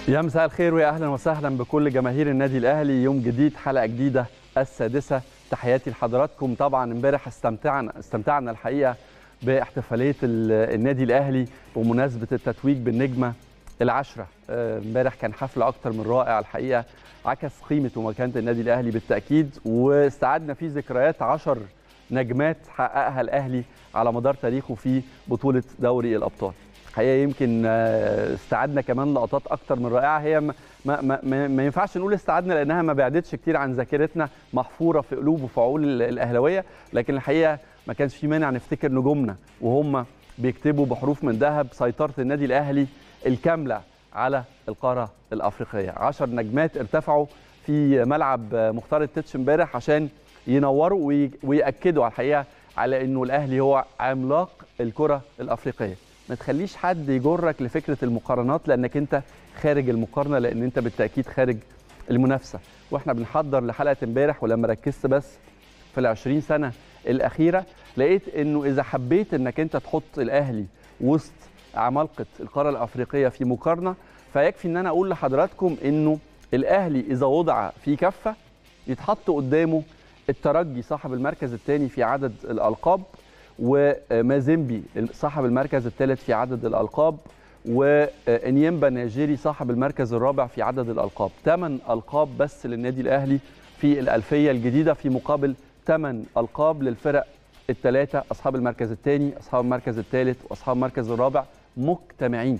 يا مساء الخير ويا اهلا وسهلا بكل جماهير النادي الاهلي يوم جديد حلقه جديده السادسه تحياتي لحضراتكم طبعا امبارح استمتعنا استمتعنا الحقيقه باحتفاليه النادي الاهلي بمناسبه التتويج بالنجمه العشره امبارح كان حفل اكتر من رائع الحقيقه عكس قيمه ومكانه النادي الاهلي بالتاكيد واستعدنا فيه ذكريات عشر نجمات حققها الاهلي على مدار تاريخه في بطوله دوري الابطال الحقيقه يمكن استعدنا كمان لقطات اكتر من رائعه هي ما, ما, ما, ما ينفعش نقول استعدنا لانها ما بعدتش كتير عن ذاكرتنا محفوره في قلوب وفعول الاهلاويه لكن الحقيقه ما كانش في مانع نفتكر نجومنا وهم بيكتبوا بحروف من ذهب سيطره النادي الاهلي الكامله على القاره الافريقيه 10 نجمات ارتفعوا في ملعب مختار التتش امبارح عشان ينوروا وياكدوا على الحقيقه على انه الاهلي هو عملاق الكره الافريقيه ما تخليش حد يجرك لفكره المقارنات لانك انت خارج المقارنه لان انت بالتاكيد خارج المنافسه واحنا بنحضر لحلقه امبارح ولما ركزت بس في ال 20 سنه الاخيره لقيت انه اذا حبيت انك انت تحط الاهلي وسط عمالقه القاره الافريقيه في مقارنه فيكفي ان انا اقول لحضراتكم انه الاهلي اذا وضع في كفه يتحط قدامه الترجي صاحب المركز الثاني في عدد الالقاب ومازيمبي صاحب المركز الثالث في عدد الالقاب وانيمبا نيجيري صاحب المركز الرابع في عدد الالقاب ثمان القاب بس للنادي الاهلي في الالفيه الجديده في مقابل ثمان القاب للفرق الثلاثه اصحاب المركز الثاني اصحاب المركز الثالث واصحاب المركز الرابع مجتمعين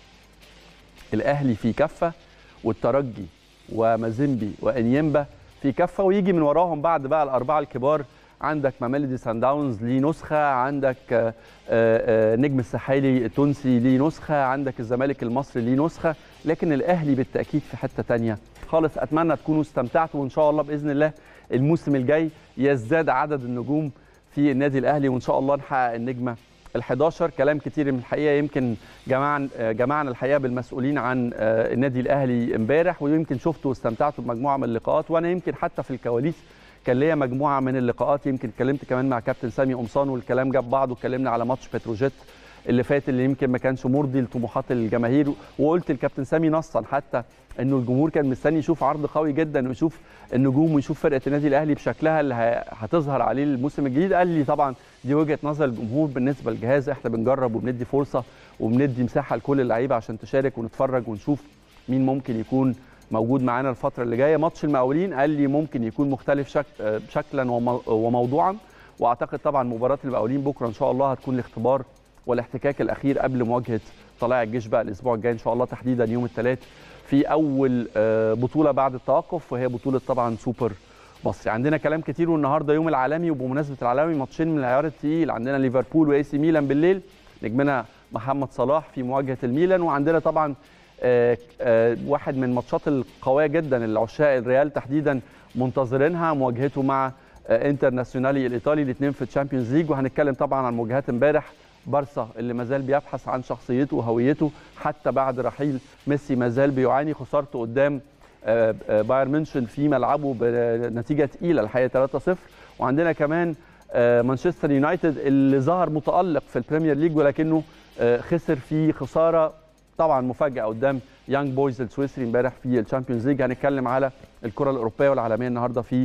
الاهلي في كفه والترجي ومازيمبي وانيمبا في كفه ويجي من وراهم بعد بقى الاربعه الكبار عندك ماميلودي سان داونز ليه نسخه عندك نجم الساحلي التونسي ليه نسخه عندك الزمالك المصري ليه نسخه لكن الاهلي بالتاكيد في حته ثانيه خالص اتمنى تكونوا استمتعتوا وان شاء الله باذن الله الموسم الجاي يزداد عدد النجوم في النادي الاهلي وان شاء الله نحقق النجمه ال11 كلام كتير من الحقيقه يمكن جماعا جماعنا الحقيقه بالمسؤولين عن النادي الاهلي امبارح ويمكن شفتوا واستمتعتوا بمجموعه من اللقاءات وانا يمكن حتى في الكواليس كان ليا مجموعه من اللقاءات يمكن اتكلمت كمان مع كابتن سامي قمصان والكلام جاب بعض واتكلمنا على ماتش بتروجيت اللي فات اللي يمكن ما كانش مرضي لطموحات الجماهير وقلت لكابتن سامي نصا حتى انه الجمهور كان مستني يشوف عرض قوي جدا ويشوف النجوم ويشوف فرقه النادي الاهلي بشكلها اللي هتظهر عليه الموسم الجديد قال لي طبعا دي وجهه نظر الجمهور بالنسبه للجهاز احنا بنجرب وبندي فرصه وبندي مساحه لكل اللعيبه عشان تشارك ونتفرج ونشوف مين ممكن يكون موجود معانا الفتره اللي جايه ماتش المقاولين قال لي ممكن يكون مختلف شك... شكلا وموضوعا واعتقد طبعا مباراه المقاولين بكره ان شاء الله هتكون الاختبار والاحتكاك الاخير قبل مواجهه طلائع الجيش بقى الاسبوع الجاي ان شاء الله تحديدا يوم الثلاث في اول بطوله بعد التوقف وهي بطوله طبعا سوبر مصري عندنا كلام كتير والنهارده يوم العالمي وبمناسبه العالمي ماتشين من العيار الثقيل عندنا ليفربول واي سي ميلان بالليل نجمنا محمد صلاح في مواجهه الميلان وعندنا طبعا آآ آآ واحد من الماتشات القويه جدا اللي عشاق الريال تحديدا منتظرينها مواجهته مع انترناسيونالي الايطالي الاثنين في الشامبيونز ليج وهنتكلم طبعا عن مواجهات امبارح بارسا اللي مازال بيبحث عن شخصيته وهويته حتى بعد رحيل ميسي مازال بيعاني خسارته قدام بايرن ميونشن في ملعبه بنتيجه ثقيله الحقيقه 3-0 وعندنا كمان مانشستر يونايتد اللي ظهر متالق في البريمير ليج ولكنه خسر في خساره طبعا مفاجاه قدام يانج بويز السويسري امبارح في الشامبيونز ليج هنتكلم على الكره الاوروبيه والعالميه النهارده في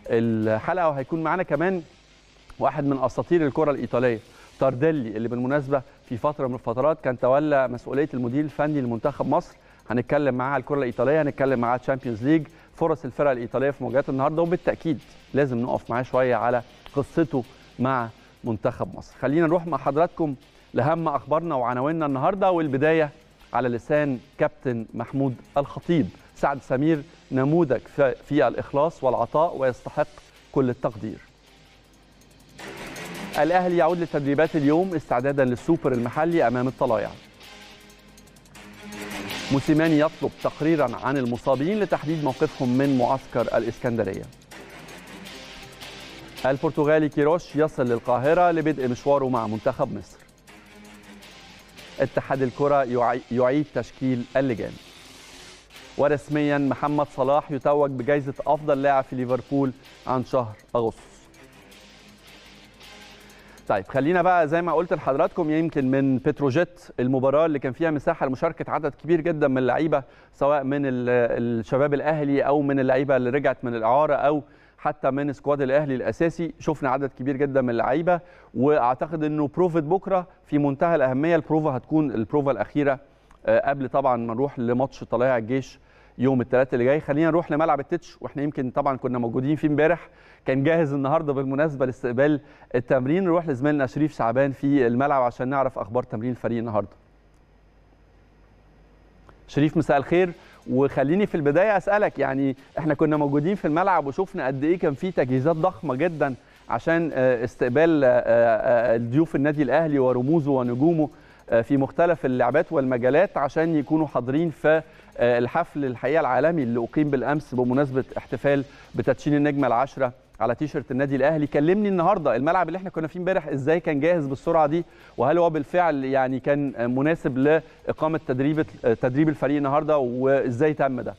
الحلقه وهيكون معانا كمان واحد من اساطير الكره الايطاليه تارديلي اللي بالمناسبه في فتره من الفترات كان تولى مسؤوليه المدير الفني لمنتخب مصر هنتكلم معاه على الكره الايطاليه هنتكلم معاه تشامبيونز ليج فرص الفرق الايطاليه في مواجهات النهارده وبالتاكيد لازم نقف معاه شويه على قصته مع منتخب مصر خلينا نروح مع حضراتكم لاهم اخبارنا وعناويننا النهارده والبدايه على لسان كابتن محمود الخطيب سعد سمير نموذج في الاخلاص والعطاء ويستحق كل التقدير الاهلي يعود للتدريبات اليوم استعدادا للسوبر المحلي امام الطلايع موسيماني يطلب تقريرا عن المصابين لتحديد موقفهم من معسكر الاسكندريه البرتغالي كيروش يصل للقاهره لبدء مشواره مع منتخب مصر اتحاد الكره يعيد تشكيل اللجان ورسميا محمد صلاح يتوج بجائزه افضل لاعب في ليفربول عن شهر اغسطس طيب خلينا بقى زي ما قلت لحضراتكم يمكن من بتروجيت المباراه اللي كان فيها مساحه لمشاركه عدد كبير جدا من اللعيبه سواء من الشباب الاهلي او من اللعيبه اللي رجعت من الاعاره او حتى من سكواد الاهلي الاساسي شفنا عدد كبير جدا من اللعيبه واعتقد انه بروفه بكره في منتهى الاهميه البروفا هتكون البروفا الاخيره قبل طبعا ما نروح لماتش طلائع الجيش يوم الثلاث اللي جاي خلينا نروح لملعب التتش واحنا يمكن طبعا كنا موجودين فيه امبارح كان جاهز النهارده بالمناسبه لاستقبال التمرين نروح لزميلنا شريف شعبان في الملعب عشان نعرف اخبار تمرين الفريق النهارده شريف مساء الخير وخليني في البدايه اسالك يعني احنا كنا موجودين في الملعب وشفنا قد ايه كان في تجهيزات ضخمه جدا عشان استقبال ضيوف النادي الاهلي ورموزه ونجومه في مختلف اللعبات والمجالات عشان يكونوا حاضرين في الحفل الحقيقه العالمي اللي اقيم بالامس بمناسبه احتفال بتدشين النجمه العاشره على تيشرت النادي الاهلي كلمني النهارده الملعب اللي احنا كنا فيه امبارح ازاي كان جاهز بالسرعه دي وهل هو بالفعل يعني كان مناسب لاقامه تدريب تدريب الفريق النهارده وازاي تم ده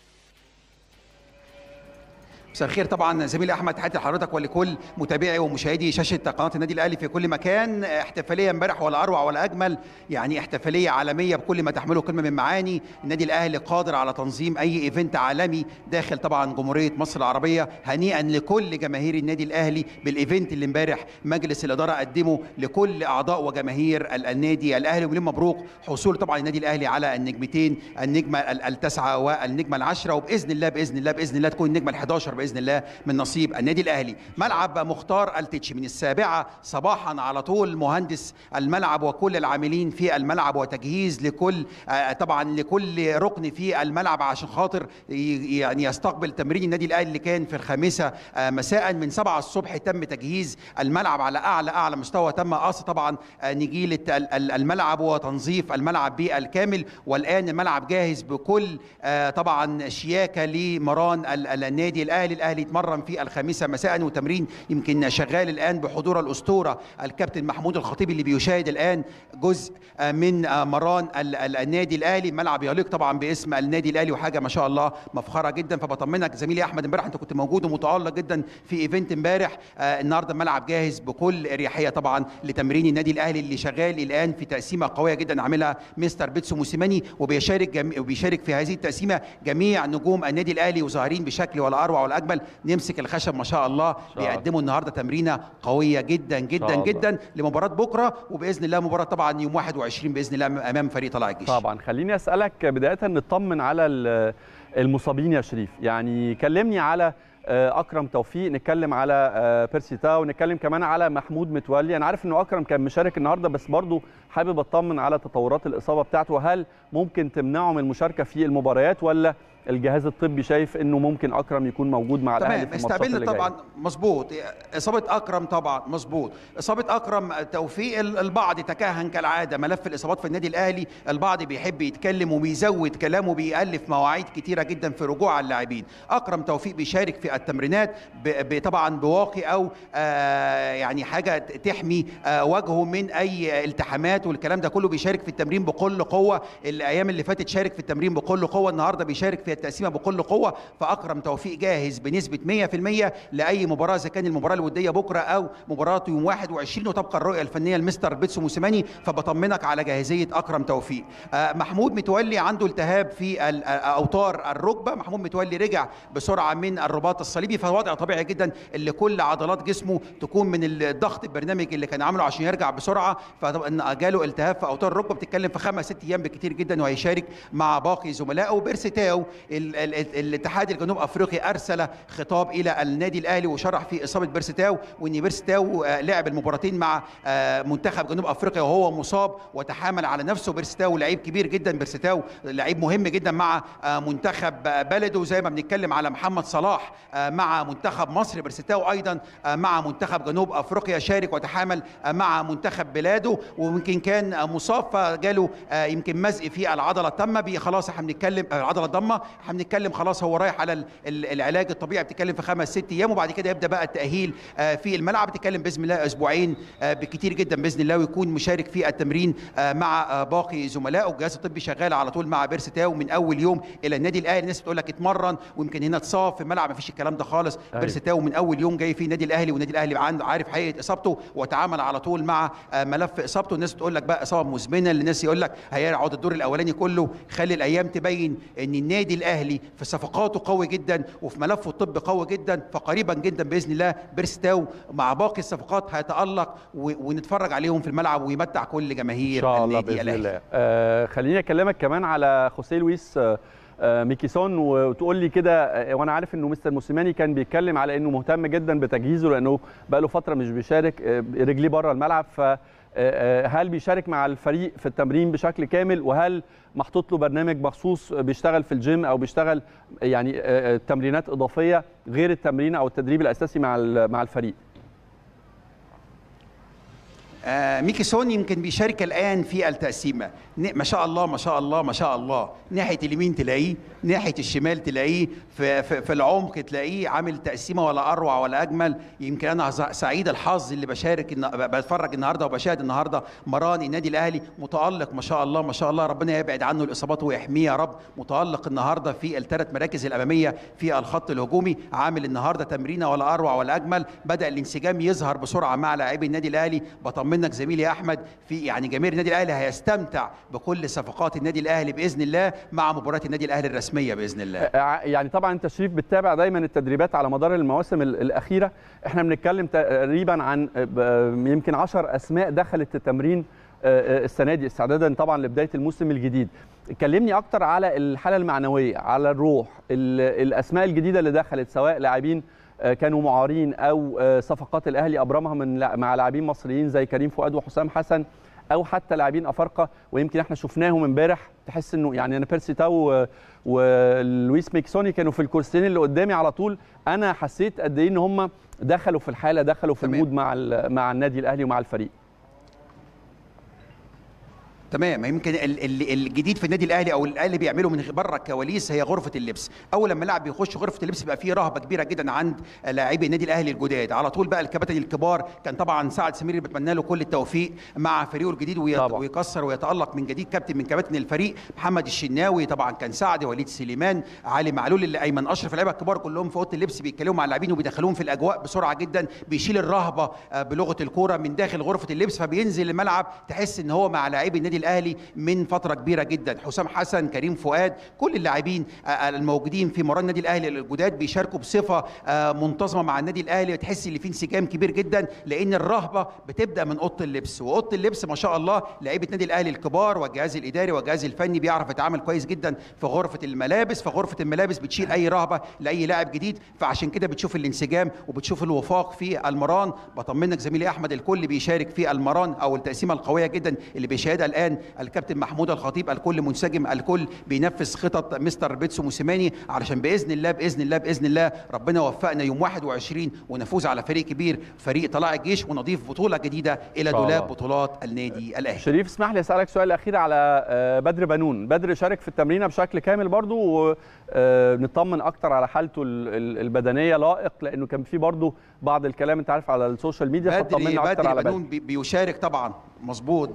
مساء الخير طبعا زميلي احمد تحياتي لحضرتك ولكل متابعي ومشاهدي شاشه قناه النادي الاهلي في كل مكان احتفاليه امبارح ولا اروع ولا اجمل يعني احتفاليه عالميه بكل ما تحمله كلمه من معاني النادي الاهلي قادر على تنظيم اي ايفنت عالمي داخل طبعا جمهوريه مصر العربيه هنيئا لكل جماهير النادي الاهلي بالايفنت اللي امبارح مجلس الاداره قدمه لكل اعضاء وجماهير النادي الاهلي ومليون مبروك حصول طبعا النادي الاهلي على النجمتين النجمه التاسعه والنجمه العاشره وباذن الله باذن الله باذن الله تكون النجمه ال11 باذن الله من نصيب النادي الاهلي ملعب مختار التتش من السابعه صباحا على طول مهندس الملعب وكل العاملين في الملعب وتجهيز لكل طبعا لكل ركن في الملعب عشان خاطر يعني يستقبل تمرين النادي الاهلي اللي كان في الخامسه مساء من 7 الصبح تم تجهيز الملعب على اعلى اعلى مستوى تم قص طبعا نجيله الملعب وتنظيف الملعب بالكامل والان الملعب جاهز بكل طبعا شياكه لمران النادي الاهلي الاهلي يتمرن في الخامسه مساء وتمرين يمكن شغال الان بحضور الاسطوره الكابتن محمود الخطيب اللي بيشاهد الان جزء من مران النادي الاهلي ملعب يليق طبعا باسم النادي الاهلي وحاجه ما شاء الله مفخره جدا فبطمنك زميلي احمد امبارح انت كنت موجود ومتالق جدا في ايفنت امبارح النهارده الملعب جاهز بكل اريحيه طبعا لتمرين النادي الاهلي اللي شغال الان في تقسيمه قويه جدا عاملها مستر بيتسو موسيماني وبيشارك جمي... وبيشارك في هذه التقسيمه جميع نجوم النادي الاهلي وظاهرين بشكل ولا اروع ولا اجمل نمسك الخشب ما شاء الله بيقدموا النهارده تمرينه قويه جدا جدا جدا لمباراه بكره وباذن الله مباراه طبعا يوم 21 باذن الله امام فريق طلائع الجيش طبعا خليني اسالك بدايه نطمن على المصابين يا شريف يعني كلمني على اكرم توفيق نتكلم على بيرسي تاو نتكلم كمان على محمود متولي انا عارف انه اكرم كان مشارك النهارده بس برضه حابب اطمن على تطورات الاصابه بتاعته هل ممكن تمنعه من المشاركه في المباريات ولا الجهاز الطبي شايف انه ممكن اكرم يكون موجود مع الاهلي في الماتشات اللي طبعا مظبوط اصابه اكرم طبعا مظبوط اصابه اكرم توفيق البعض تكهن كالعاده ملف الاصابات في النادي الاهلي البعض بيحب يتكلم وبيزود كلامه بيالف مواعيد كتيره جدا في رجوع اللاعبين اكرم توفيق بيشارك في التمرينات طبعا بواقي او آه يعني حاجه تحمي آه وجهه من اي التحامات والكلام ده كله بيشارك في التمرين بكل قوه الايام اللي فاتت شارك في التمرين بكل قوه النهارده بيشارك في التقسيمه بكل قوه فاكرم توفيق جاهز بنسبه 100% لاي مباراه اذا كان المباراه الوديه بكره او مباراه يوم 21 وتبقى الرؤيه الفنيه لمستر بيتسو موسيماني فبطمنك على جاهزيه اكرم توفيق آه محمود متولي عنده التهاب في اوتار الركبه محمود متولي رجع بسرعه من الرباط الصليبي فوضع طبيعي جدا اللي كل عضلات جسمه تكون من الضغط البرنامج اللي كان عامله عشان يرجع بسرعه فجاله التهاب في اوتار الركبه بتتكلم في خمس ست ايام بكتير جدا وهيشارك مع باقي زملائه وبيرسي تاو الاتحاد الجنوب افريقي ارسل خطاب الى النادي الاهلي وشرح في اصابه بيرستاو وان بيرستاو لعب المباراتين مع منتخب جنوب افريقيا وهو مصاب وتحامل على نفسه بيرستاو لعيب كبير جدا بيرستاو لعيب مهم جدا مع منتخب بلده زي ما بنتكلم على محمد صلاح مع منتخب مصر بيرستاو ايضا مع منتخب جنوب افريقيا شارك وتحامل مع منتخب بلاده ويمكن كان مصاب فجاله يمكن مزق في العضله التامه خلاص احنا بنتكلم العضله الضمه احنا بنتكلم خلاص هو رايح على ال- ال- العلاج الطبيعي بتتكلم في خمس ست ايام وبعد كده يبدا بقى التاهيل آه، في الملعب بتتكلم باذن الله اسبوعين آه، بكتير جدا باذن الله ويكون مشارك في التمرين آه، مع آه، باقي زملائه الجهاز الطبي شغال على طول مع بيرس تاو من اول يوم الى النادي الاهلي الناس بتقول لك اتمرن ويمكن هنا اتصاب في الملعب مفيش الكلام ده خالص أيوة. بيرس تاو من اول يوم جاي فيه النادي الاهلي والنادي الاهلي عنده عارف حقيقه اصابته وتعامل على طول مع آه، ملف اصابته الناس بتقول لك بقى اصابه مزمنه الناس يقول لك هيقعد الدور الاولاني كله خلي الايام تبين ان النادي الاهلي في صفقاته قوي جدا وفي ملفه الطبي قوي جدا فقريبا جدا باذن الله بيرس تاو مع باقي الصفقات هيتالق و- ونتفرج عليهم في الملعب ويمتع كل ان جماهير شاء الله النادي باذن الاهلي الله آه خليني اكلمك كمان على خوسيه لويس آه آه، ميكيسون وتقول لي كده آه، وانا عارف انه مستر موسيماني كان بيتكلم على انه مهتم جدا بتجهيزه لانه بقى له فتره مش بيشارك آه، رجليه بره الملعب ف آه، آه، هل بيشارك مع الفريق في التمرين بشكل كامل وهل محطوط له برنامج مخصوص بيشتغل في الجيم او بيشتغل يعني آه، آه، تمرينات اضافيه غير التمرين او التدريب الاساسي مع ال- مع الفريق آه، ميكي سون يمكن بيشارك الان في التقسيمه ن- ما شاء الله ما شاء الله ما شاء الله ناحيه اليمين تلاقيه ناحيه الشمال تلاقيه في, في, في العمق تلاقيه عامل تقسيمه ولا اروع ولا اجمل يمكن انا ز- سعيد الحظ اللي بشارك الن- ب- بتفرج النهارده وبشاهد النهارده مران النادي الاهلي متالق ما شاء الله ما شاء الله ربنا يبعد عنه الاصابات ويحميه يا رب متالق النهارده في الثلاث مراكز الاماميه في الخط الهجومي عامل النهارده تمرينه ولا اروع ولا اجمل بدا الانسجام يظهر بسرعه مع لاعبي النادي الاهلي بطمنك زميلي يا احمد في يعني جماهير النادي الاهلي هيستمتع بكل صفقات النادي الاهلي باذن الله مع مباراه النادي الاهلي الرسميه باذن الله آه، يعني طبعا انت شريف بتتابع دايما التدريبات على مدار المواسم ال- الاخيره احنا بنتكلم تقريبا عن آه، ب- يمكن 10 اسماء دخلت التمرين آه، آه، السنه دي استعدادا طبعا لبدايه الموسم الجديد كلمني اكتر على الحاله المعنويه على الروح ال- الاسماء الجديده اللي دخلت سواء لاعبين آه، كانوا معارين او آه، صفقات الاهلي ابرمها من لا- مع لاعبين مصريين زي كريم فؤاد وحسام حسن او حتى لاعبين افارقه ويمكن احنا شفناهم امبارح تحس انه يعني انا بيرسي تاو و- ولويس ميكسوني كانوا في الكرسيين اللي قدامي على طول انا حسيت قد ايه ان هم دخلوا في الحاله دخلوا في تمام. المود مع ال- مع النادي الاهلي ومع الفريق تمام يمكن ال- ال- الجديد في النادي الاهلي او الاهلي بيعمله من بره الكواليس هي غرفه اللبس اول لما اللاعب بيخش غرفه اللبس بيبقى فيه رهبه كبيره جدا عند لاعبي النادي الاهلي الجداد على طول بقى الكباتن الكبار كان طبعا سعد سمير بتمنى له كل التوفيق مع فريقه الجديد ويت- طبعا. ويكسر ويتالق من جديد كابتن من كباتن الفريق محمد الشناوي طبعا كان سعد وليد سليمان علي معلول اللي ايمن اشرف اللعيبه الكبار كلهم في اوضه اللبس بيتكلموا مع اللاعبين وبيدخلوهم في الاجواء بسرعه جدا بيشيل الرهبه آه، بلغه الكوره من داخل غرفه اللبس فبينزل الملعب تحس ان هو مع لاعبي النادي الاهلي من فتره كبيره جدا حسام حسن كريم فؤاد كل اللاعبين آه، الموجودين في مران النادي الاهلي الجداد بيشاركوا بصفه آه، منتظمه مع النادي الاهلي تحس ان في انسجام كبير جدا لان الرهبه بتبدا من اوضه اللبس واوضه اللبس ما شاء الله لعيبه النادي الاهلي الكبار والجهاز الاداري والجهاز الفني بيعرف يتعامل كويس جدا في غرفه الملابس فغرفه الملابس بتشيل اي رهبه لاي لاعب جديد فعشان كده بتشوف الانسجام وبتشوف الوفاق في المران بطمنك زميلي احمد الكل بيشارك في المران او التقسيمه القويه جدا اللي بيشاهدها الان الكابتن محمود الخطيب الكل منسجم الكل بينفذ خطط مستر بيتسو موسيماني علشان باذن الله باذن الله باذن الله ربنا وفقنا يوم 21 ونفوز على فريق كبير فريق طلائع الجيش ونضيف بطوله جديده الى شاء دولاب الله. بطولات النادي الاهلي شريف اسمح لي اسالك سؤال اخير على آه، بدر بنون بدر شارك في التمرينه بشكل كامل برضو ونطمن اكتر على حالته ال- ال- البدنيه لائق لانه كان في برضو بعض الكلام انت عارف على السوشيال ميديا بدري فطمنا اكتر بدري على بنون بدر بي- بيشارك طبعا مظبوط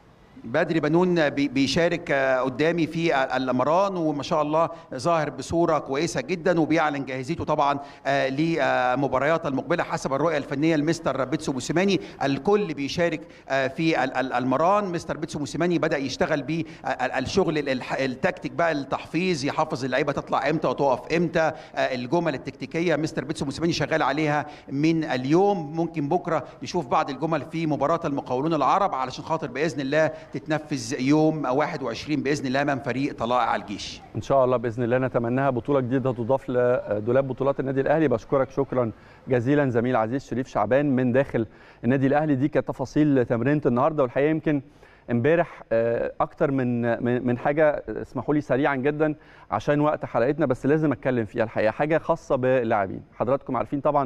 بدري بنون بي- بيشارك آه، قدامي في الامران وما شاء الله ظاهر بصوره كويسه جدا وبيعلن جاهزيته طبعا آه، لمباريات المقبله حسب الرؤيه الفنيه لمستر بيتسو موسيماني الكل بيشارك آه، في ال- ال- المران مستر بيتسو موسيماني بدا يشتغل بالشغل التكتيك بقى التحفيظ يحفظ اللعيبه تطلع امتى وتقف امتى آه، الجمل التكتيكيه مستر بيتسو موسيماني شغال عليها من اليوم ممكن بكره نشوف بعض الجمل في مباراه المقاولون العرب علشان خاطر باذن الله تتنفذ يوم 21 باذن الله امام فريق طلائع الجيش ان شاء الله باذن الله نتمناها بطوله جديده تضاف لدولاب بطولات النادي الاهلي بشكرك شكرا جزيلا زميل عزيز شريف شعبان من داخل النادي الاهلي دي كانت تفاصيل تمرينه النهارده والحقيقه يمكن امبارح آه، اكتر من من من حاجه اسمحوا لي سريعا جدا عشان وقت حلقتنا بس لازم اتكلم فيها الحقيقه حاجه خاصه باللاعبين حضراتكم عارفين طبعا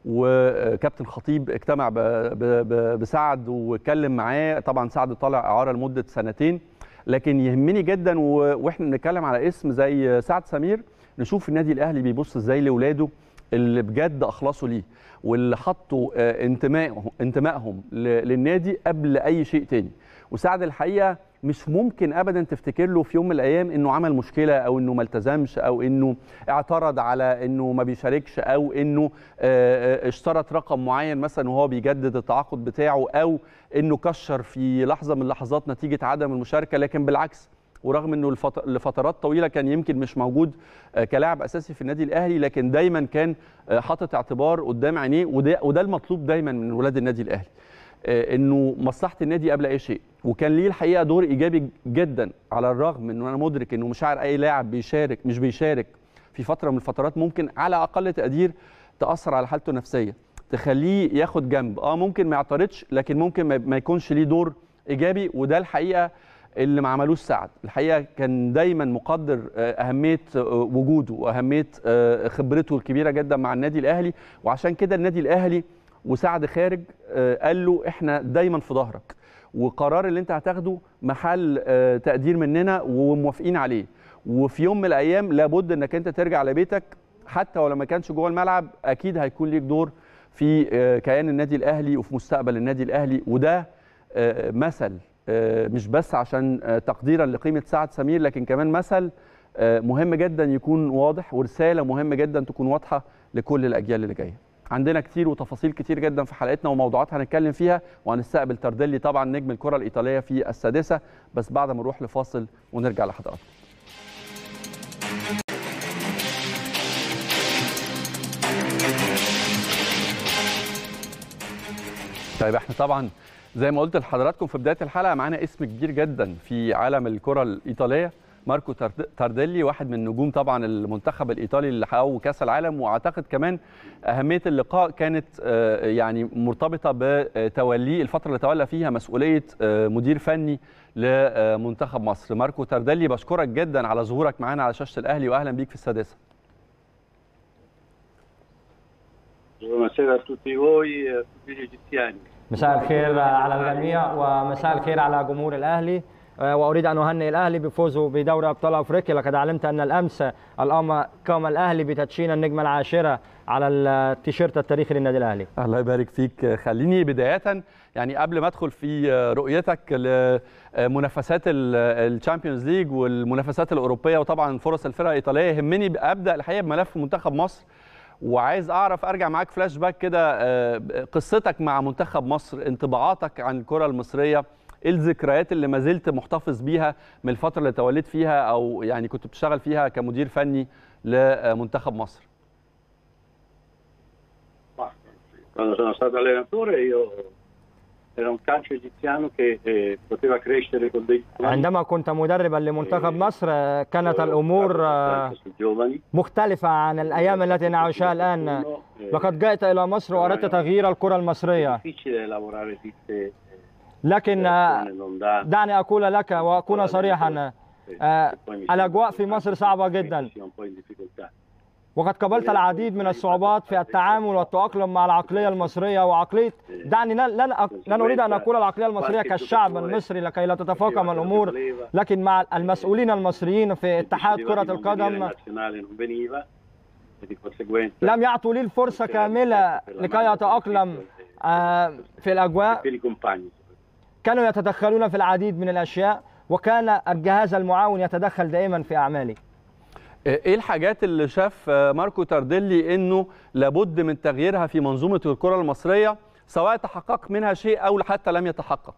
وكابتن خطيب اجتمع ب- ب- ب- بسعد واتكلم معاه طبعا سعد طالع اعاره لمده سنتين لكن يهمني جدا و... واحنا بنتكلم على اسم زي سعد سمير نشوف النادي الاهلي بيبص ازاي لاولاده اللي بجد اخلصوا ليه واللي حطوا آه، انتمائهم انتمائهم ل- للنادي قبل اي شيء تاني وسعد الحقيقه مش ممكن ابدا تفتكر له في يوم من الايام انه عمل مشكله او انه ما التزمش او انه اعترض على انه ما بيشاركش او انه آه، آه، اشترط رقم معين مثلا وهو بيجدد التعاقد بتاعه او انه كشر في لحظه من اللحظات نتيجه عدم المشاركه لكن بالعكس ورغم انه الفت- لفترات طويله كان يمكن مش موجود آه، كلاعب اساسي في النادي الاهلي لكن دايما كان آه، حاطط اعتبار قدام عينيه وده وده المطلوب دايما من ولاد النادي الاهلي آه، انه مصلحه النادي قبل اي شيء وكان ليه الحقيقه دور ايجابي جدا على الرغم من انه انا مدرك انه مشاعر اي لاعب بيشارك مش بيشارك في فتره من الفترات ممكن على اقل تقدير تاثر على حالته النفسيه تخليه ياخد جنب اه ممكن ما يعترضش لكن ممكن ما- ما يكونش ليه دور ايجابي وده الحقيقه اللي ما عملوش سعد الحقيقه كان دايما مقدر آه، اهميه آه، وجوده واهميه آه، خبرته الكبيره جدا مع النادي الاهلي وعشان كده النادي الاهلي وسعد خارج آه، قال له احنا دايما في ظهرك وقرار اللي انت هتاخده محل آه، تقدير مننا وموافقين عليه وفي يوم من الايام لابد انك انت ترجع لبيتك حتى ولو ما كانش جوه الملعب اكيد هيكون ليك دور في آه، كيان النادي الاهلي وفي مستقبل النادي الاهلي وده آه، مثل آه، مش بس عشان آه، تقديرا لقيمه سعد سمير لكن كمان مثل آه، مهم جدا يكون واضح ورساله مهمه جدا تكون واضحه لكل الاجيال اللي جايه. عندنا كتير وتفاصيل كتير جدا في حلقتنا وموضوعات هنتكلم فيها وهنستقبل تردلي طبعا نجم الكره الايطاليه في السادسه بس بعد ما نروح لفاصل ونرجع لحضراتكم. طيب احنا طبعا زي ما قلت لحضراتكم في بدايه الحلقه معانا اسم كبير جدا في عالم الكره الايطاليه ماركو تارد- تارديلي واحد من نجوم طبعا المنتخب الايطالي اللي حققوا كاس العالم واعتقد كمان اهميه اللقاء كانت آه، يعني مرتبطه بتوليه الفتره اللي تولى فيها مسؤوليه آه، مدير فني لمنتخب مصر ماركو تارديلي بشكرك جدا على ظهورك معانا على شاشه الاهلي واهلا بيك في السادسه Buonasera a tutti voi e a tutti gli egiziani. مساء الخير على الجميع ومساء الخير على جمهور الاهلي واريد ان اهنئ الاهلي بفوزه بدوري ابطال افريقيا لقد علمت ان الامس الامر قام الاهلي بتدشين النجمه العاشره على التيشيرت التاريخي للنادي الاهلي الله يبارك فيك خليني بداية يعني قبل ما ادخل في رؤيتك لمنافسات الشامبيونز ليج والمنافسات الاوروبيه وطبعا فرص الفرق الايطاليه يهمني ابدا الحقيقه بملف منتخب مصر وعايز اعرف ارجع معاك فلاش باك كده آه، قصتك مع منتخب مصر انطباعاتك عن الكره المصريه ايه الذكريات اللي ما زلت محتفظ بيها من الفتره اللي توليت فيها او يعني كنت بتشتغل فيها كمدير فني لمنتخب مصر Ma Quando sono stato allenatore io era un calcio egiziano che eh, poteva crescere con dei عندما كنت مدربا لمنتخب مصر كانت الامور sui giovani. مختلفه عن الايام التي نعيشها الان لقد جئت الى مصر واردت تغيير الكره È المصريه difficile lavorare tutte لكن nell'ondata. دعني اقول لك واكون صريحا آه، الاجواء في مصر صعبه جدا Sia un po' in difficoltà. وقد قابلت العديد من الصعوبات في التعامل والتأقلم مع العقلية المصرية وعقلية دعني لن لن, أق... لن أريد أن أقول العقلية المصرية كالشعب المصري لكي لا تتفاقم الأمور لكن مع المسؤولين المصريين في اتحاد كرة القدم nazionale non veniva e di conseguenza لم يعطوا لي الفرصة كاملة لكي أتأقلم آه، في الأجواء per i compagni. كانوا يتدخلون في العديد من الأشياء وكان الجهاز المعاون يتدخل دائما في أعمالي ايه الحاجات اللي شاف ماركو تارديلي انه لابد من تغييرها في منظومه الكره المصريه سواء تحقق منها شيء او حتى لم يتحقق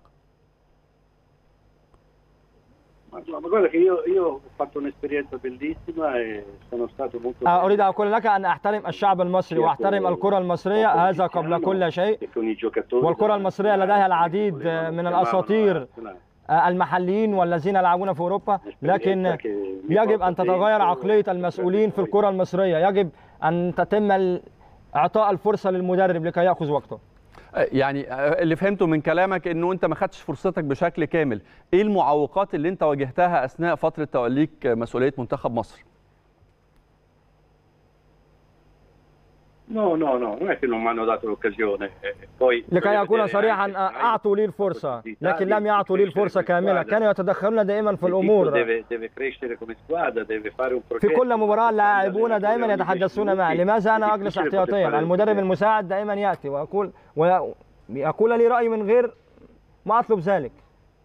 Ma, ma guarda che io, io ho fatto un'esperienza bellissima e sono stato molto آه، أريد أن أقول لك أن أحترم الشعب المصري وأحترم الكرة المصرية هذا قبل كل شيء e con i giocatori والكرة المصرية لديها العديد من الأساطير آه، المحليين والذين يلعبون في أوروبا لكن يجب أن تتغير عقلية المسؤولين في الكرة المصرية يجب أن تتم ال- إعطاء الفرصة للمدرب لكي يأخذ وقته يعني اللي فهمته من كلامك انه انت ما خدتش فرصتك بشكل كامل ايه المعوقات اللي انت واجهتها اثناء فتره توليك مسؤوليه منتخب مصر No, no, no, non è che non mi hanno dato l'occasione. eh, Poi لكي voglio أكون vedere صريحا anche- أعطوا لي الفرصة possibilità لكن di لم يعطوا لي crescere الفرصة come كاملة squadra. كانوا يتدخلون دائما في Il tipo الأمور deve, deve crescere come squadra, deve fare un في progetto. كل مباراة اللاعبون Andare دائما ogni يتحدثون 10 معي minuti. لماذا أنا È أجلس difficile poter احتياطيا fare المدرب il المساعد دائما يأتي ويقول ويقول لي رأيي من غير ما أطلب ذلك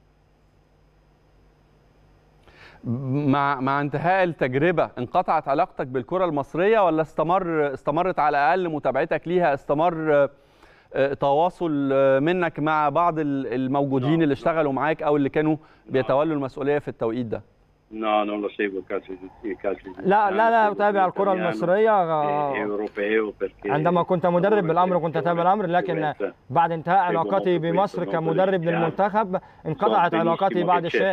مع مع انتهاء التجربه انقطعت علاقتك بالكره المصريه ولا استمر استمرت على الاقل متابعتك ليها استمر آه، آه، تواصل آه، منك مع بعض ال- الموجودين اللي اشتغلوا معاك او اللي كانوا بيتولوا المسؤوليه في التوقيت ده No, non lo seguo il calcio, il calcio لا لا لا italiano, أتابع seguo الكرة italiano المصرية e آه، europeo perché عندما كنت مدرب بالأمر كنت أتابع الأمر لكن Influenza. بعد انتهاء علاقتي بمصر كمدرب للمنتخب انقطعت علاقتي بعد الشيء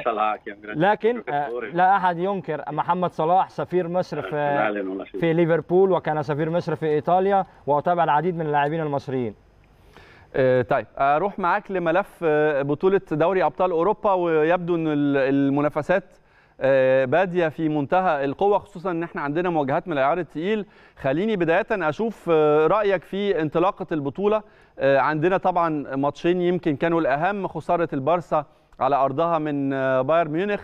لكن آه، لا أحد ينكر محمد صلاح سفير مصر في في ليفربول وكان سفير مصر في إيطاليا وأتابع العديد من اللاعبين المصريين آه، طيب اروح معاك لملف آه، بطوله دوري ابطال اوروبا ويبدو ان ال- المنافسات آه، باديه في منتهى القوه خصوصا ان احنا عندنا مواجهات من العيار الثقيل خليني بدايه اشوف آه، رايك في انطلاقه البطوله آه، عندنا طبعا ماتشين يمكن كانوا الاهم خساره البارسا على ارضها من آه، بايرن ميونخ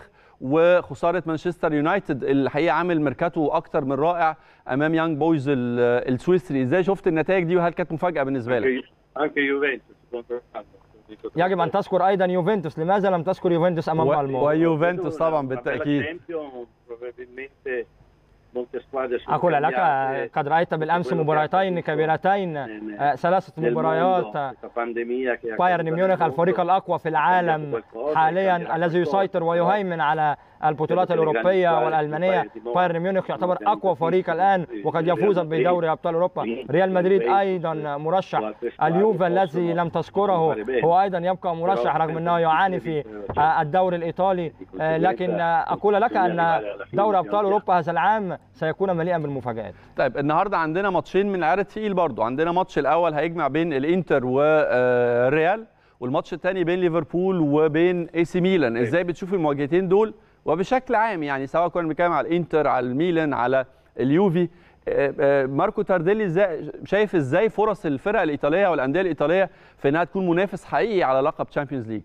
وخساره مانشستر يونايتد الحقيقه عامل ميركاتو اكتر من رائع امام يانج بويز ال- السويسري ازاي شفت النتائج دي وهل كانت مفاجاه بالنسبه لك anche Juventus contro Dico tutto. يجب أن تذكر أيضا يوفنتوس لماذا لم تذكر يوفنتوس أمام و- مالمو ويوفنتوس طبعا Una bella بالتاكيد Champions, probabilmente molte squadre sono أقول لك cambiate. قد رأيت بالأمس مباراتين كبيرتين آه، ثلاثة Nel مباريات mondo, questa pandemia che ha بايرن causato ميونخ nel الفريق mondo. الأقوى في العالم حاليا الذي يسيطر ويهيمن على البطولات الأوروبية والألمانية بايرن ميونخ يعتبر أقوى فريق الآن وقد يفوز بدوري أبطال أوروبا ريال مدريد أيضا مرشح اليوفا الذي لم تذكره هو أيضا يبقى مرشح رغم أنه يعاني في آه، الدوري الإيطالي آه، لكن آه، أقول لك أن دوري أبطال أوروبا هذا العام سيكون مليئا بالمفاجآت طيب النهارده عندنا ماتشين من العيار التقيل برضو عندنا ماتش الاول هيجمع بين الانتر والريال والماتش الثاني بين ليفربول وبين اي سي ميلان ازاي بتشوف المواجهتين دول وبشكل عام يعني سواء كنا بنتكلم على الانتر على الميلان على اليوفي آه، آه، ماركو تارديلي ازاي شايف ازاي فرص الفرق الايطاليه والانديه الايطاليه في انها تكون منافس حقيقي على لقب تشامبيونز ليج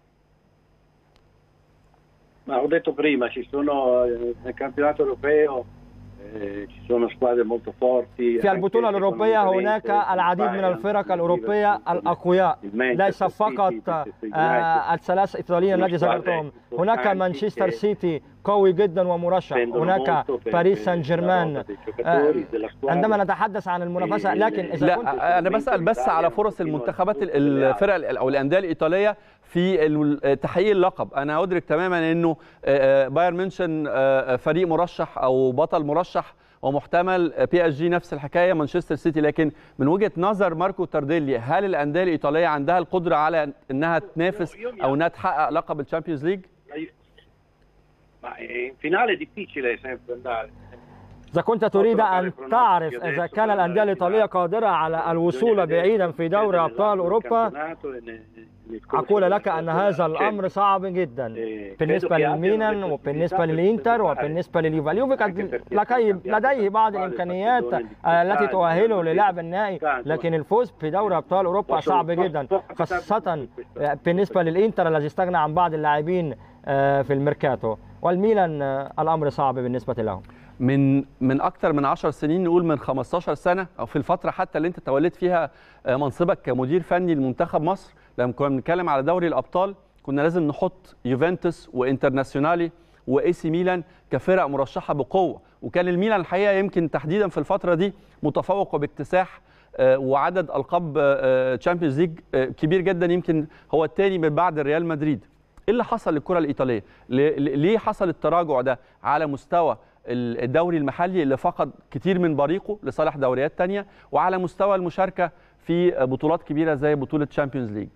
Ma ho detto prima, ci sono eh, nel campionato europeo eh, ci sono squadre molto forti. في anche البطولة الأوروبية هناك economicamente, العديد من Bayern, الفرق الأوروبية Liverpool, الأقوياء il ليس Manchester فقط City, Manchester آه، United. الثلاث إيطاليين الذي ذكرتهم هناك مانشستر سيتي قوي جدا ومرشح هناك باريس سان جيرمان آه، عندما نتحدث عن المنافسة لكن إذا كنت لا انا بسال بس على فرص المنتخبات ال- الفرق ال- او الانديه الايطاليه في ال- تحقيق اللقب انا ادرك تماما انه آه، آه، بايرن ميونشن آه، فريق مرشح او بطل مرشح ومحتمل بي اس جي نفس الحكايه مانشستر سيتي لكن من وجهه نظر ماركو تارديلي هل الانديه الايطاليه عندها القدره على انها تنافس او انها تحقق لقب الشامبيونز ليج Ma in finale è difficile sempre andare. إذا كنت تريد أن تعرف إذا كان الأندية الإيطالية قادرة على الوصول بعيدا في دوري أبطال أوروبا أقول لك أن هذا الأمر صعب جدا بالنسبة للميلان وبالنسبة للإنتر وبالنسبة لليوفا اليوفا قد لكي لديه بعض الإمكانيات التي تؤهله للعب النهائي لكن الفوز في دوري أبطال أوروبا صعب جدا خاصة بالنسبة للإنتر الذي استغنى عن بعض اللاعبين آه، في الميركاتو والميلان آه، الأمر صعب بالنسبة له من من اكتر من 10 سنين نقول من 15 سنه او في الفتره حتى اللي انت توليت فيها آه، منصبك كمدير فني لمنتخب مصر لما كنا بنتكلم على دوري الابطال كنا لازم نحط يوفنتوس وانترناسيونالي واي سي ميلان كفرق مرشحه بقوه وكان الميلان الحقيقه يمكن تحديدا في الفتره دي متفوق وباكتساح آه، وعدد القاب تشامبيونز ليج كبير جدا يمكن هو الثاني من بعد ريال مدريد ايه اللي حصل للكره الايطاليه ليه- ليه حصل التراجع ده على مستوى الدوري المحلي اللي فقد كتير من بريقه لصالح دوريات تانية وعلى مستوى المشاركه في بطولات كبيره زي بطوله تشامبيونز ليج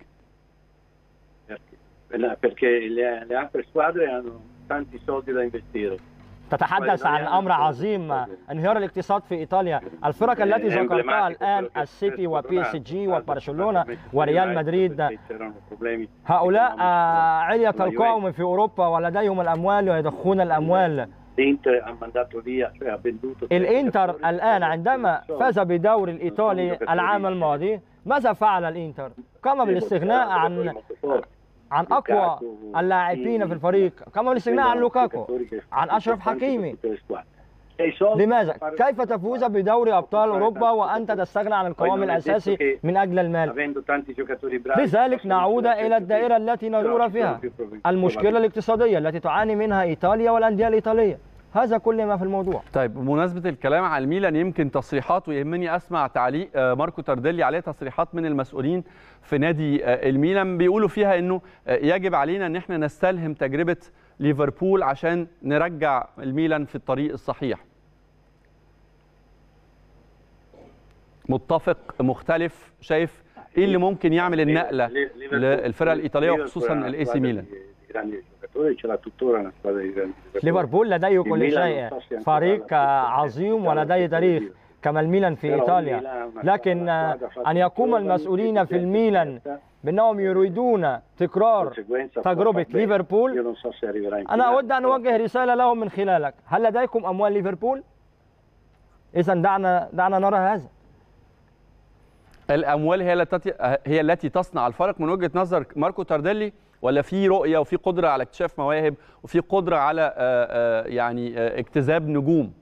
Perché le, le altre squadre hanno tanti soldi da investire. تتحدث عن امر عظيم انهيار الاقتصاد في ايطاليا الفرق التي ذكرتها الان السيتي وبي اس جي وبرشلونه وريال مدريد هؤلاء آه، علية القوم في اوروبا ولديهم الاموال ويضخون الاموال l'Inter ha mandato via, cioè ha venduto الانتر الان عندما فاز بدوري الايطالي العام الماضي ماذا فعل الانتر؟ قام بالاستغناء عن عن اقوى اللاعبين في الفريق، قام بالاستغناء عن لوكاكو، عن اشرف حكيمي. لماذا؟ كيف تفوز بدوري ابطال اوروبا وانت تستغنى عن القوام الاساسي من اجل المال؟ لذلك نعود الى الدائره التي ندور فيها، المشكله الاقتصاديه التي تعاني منها ايطاليا والانديه الايطاليه. هذا كل ما في الموضوع طيب بمناسبة الكلام على الميلان يمكن تصريحات ويهمني أسمع تعليق ماركو تارديلي عليه تصريحات من المسؤولين في نادي الميلان بيقولوا فيها أنه يجب علينا أن احنا نستلهم تجربة ليفربول عشان نرجع الميلان في الطريق الصحيح متفق مختلف شايف ايه اللي ممكن يعمل النقله للفرقه الايطاليه وخصوصا الاي سي ميلان ليفربول لديه كل شيء فريق عظيم ولديه تاريخ كما الميلان في ايطاليا لكن ان يقوم المسؤولين في الميلان بانهم يريدون تكرار تجربه ليفربول انا اود ان اوجه رساله لهم من خلالك هل لديكم اموال ليفربول اذا دعنا دعنا نرى هذا الاموال هي التي هي التي تصنع الفرق من وجهه نظر ماركو تارديلي ولا في رؤيه وفي قدره على اكتشاف مواهب وفي قدره على يعني اجتذاب نجوم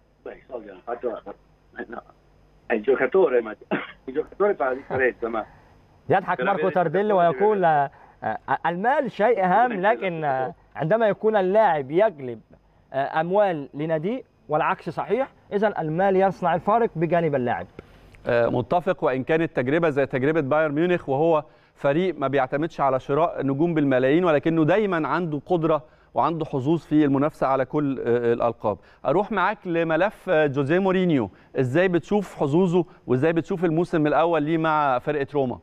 يضحك ماركو تارديلي ويقول المال شيء هام لكن عندما يكون اللاعب يجلب اموال لناديه والعكس صحيح اذا المال يصنع الفارق بجانب اللاعب متفق وان كانت تجربه زي تجربه بايرن ميونخ وهو فريق ما بيعتمدش على شراء نجوم بالملايين ولكنه دايما عنده قدره وعنده حظوظ في المنافسه على كل الالقاب اروح معاك لملف جوزيه مورينيو ازاي بتشوف حظوظه وازاي بتشوف الموسم الاول ليه مع فرقه روما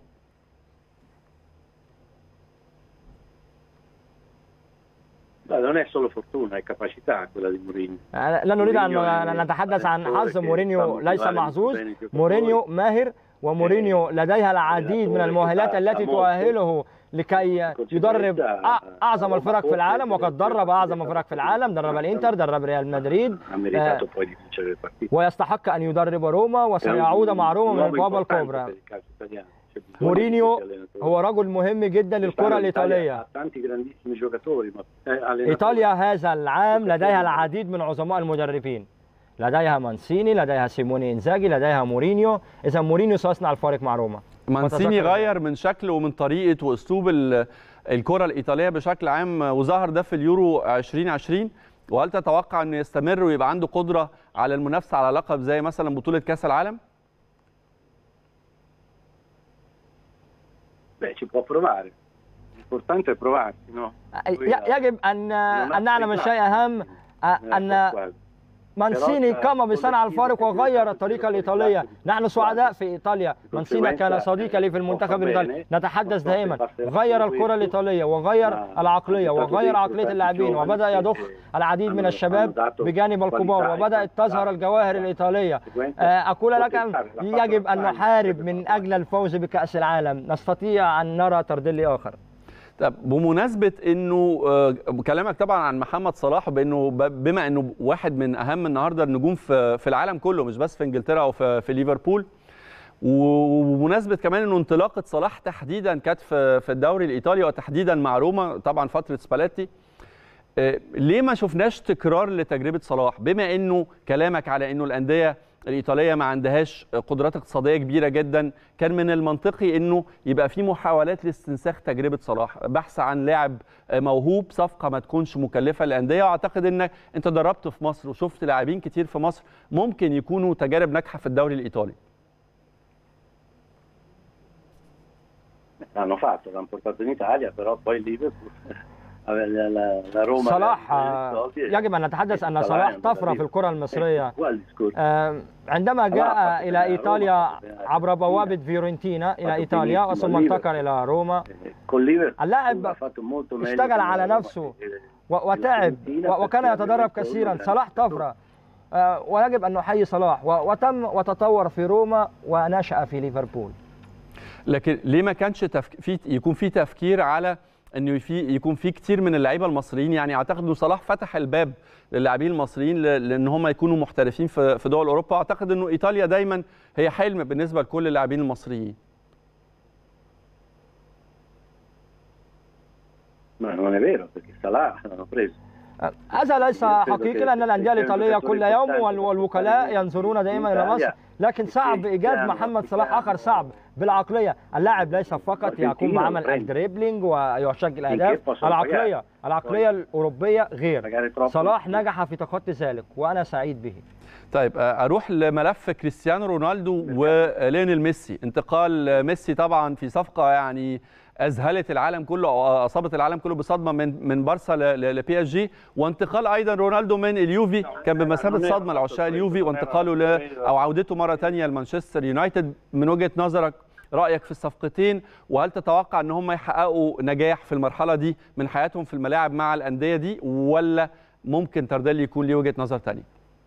non è solo fortuna, è capacità quella di Mourinho. لا نريد أن نتحدث عن حظ مورينيو ليس محظوظ، مورينيو ماهر ومورينيو لديها العديد من المؤهلات التي تؤهله لكي يدرب اعظم الفرق في العالم وقد درب اعظم الفرق في العالم درب الانتر درب ريال مدريد ويستحق ان يدرب روما وسيعود مع روما من البوابه الكبرى مورينيو هو رجل مهم جدا للكره الايطاليه ايطاليا هذا العام لديها العديد من عظماء المدربين لديها مانسيني لديها سيموني انزاجي لديها مورينيو اذا مورينيو سيصنع الفارق مع روما مانسيني غير من شكل ومن طريقه واسلوب الكره الايطاليه بشكل عام وظهر ده في اليورو 2020 وهل تتوقع انه يستمر ويبقى عنده قدره على المنافسه على لقب زي مثلا بطوله كاس العالم؟ ci può provare. L'importante è provarsi, no? يجب ان ان نعلم الشيء اهم ان مانسيني قام بصنع الفارق وغير الطريقة الإيطالية نحن سعداء في إيطاليا مانسيني كان صديقا لي في المنتخب الإيطالي نتحدث دائما غير الكرة الإيطالية وغير العقلية وغير عقلية اللاعبين وبدأ يضخ العديد من الشباب بجانب الكبار وبدأت تظهر الجواهر الإيطالية أقول لك يجب أن نحارب من أجل الفوز بكأس العالم نستطيع أن نرى تردلي آخر طب بمناسبه انه كلامك طبعا عن محمد صلاح بانه بما انه واحد من اهم النهارده النجوم في في العالم كله مش بس في انجلترا او في, في ليفربول وبمناسبه كمان انه انطلاقه صلاح تحديدا كانت في في الدوري الايطالي وتحديدا مع روما طبعا فتره سباليتي ليه ما شفناش تكرار لتجربه صلاح بما انه كلامك على انه الانديه الايطاليه ما عندهاش قدرات اقتصاديه كبيره جدا كان من المنطقي انه يبقى في محاولات لاستنساخ تجربه صلاح بحث عن لاعب موهوب صفقه ما تكونش مكلفه للانديه واعتقد انك انت دربت في مصر وشفت لاعبين كتير في مصر ممكن يكونوا تجارب ناجحه في الدوري الايطالي l'hanno fatto, l'hanno portato in Italia, però poi Liverpool صلاح يجب ان نتحدث ان صلاح طفره في الكره المصريه عندما جاء الى ايطاليا عبر بوابه فيورنتينا الى ايطاليا ثم انتقل الى روما اللاعب اشتغل على نفسه وتعب وكان يتدرب كثيرا صلاح طفره ويجب ان نحيي صلاح وتم وتطور في روما ونشا في ليفربول لكن ليه ما كانش تفك... في يكون في تفكير على انه في يكون في كتير من اللعيبه المصريين يعني اعتقد انه صلاح فتح الباب للاعبين المصريين ل- لان هم يكونوا محترفين في في دول اوروبا اعتقد انه ايطاليا دايما هي حلم بالنسبه لكل اللاعبين المصريين Ma non è vero, perché Salah l'hanno preso. هذا ليس حقيقي لان الانديه الايطاليه كل يوم وال- والوكلاء ينظرون دائما الى مصر لكن صعب ايجاد محمد صلاح اخر صعب بالعقليه اللاعب ليس فقط يكون بعمل الدريبلينج ويسجل اهداف العقليه العقليه الاوروبيه غير Magari troppo. صلاح نجح في تخطي ذلك وانا سعيد به طيب آه، اروح لملف كريستيانو رونالدو وليونيل ميسي انتقال ميسي طبعا في صفقه يعني اذهلت العالم كله او اصابت العالم كله بصدمه من من بارسا لبي اس جي وانتقال ايضا رونالدو من اليوفي كان بمثابه صدمه لعشاق اليوفي وانتقاله ل او عودته مره ثانيه لمانشستر يونايتد من وجهه نظرك رايك في الصفقتين وهل تتوقع ان هم يحققوا نجاح في المرحله دي من حياتهم في الملاعب مع الانديه دي ولا ممكن تردلي يكون ليه وجهه نظر ثانيه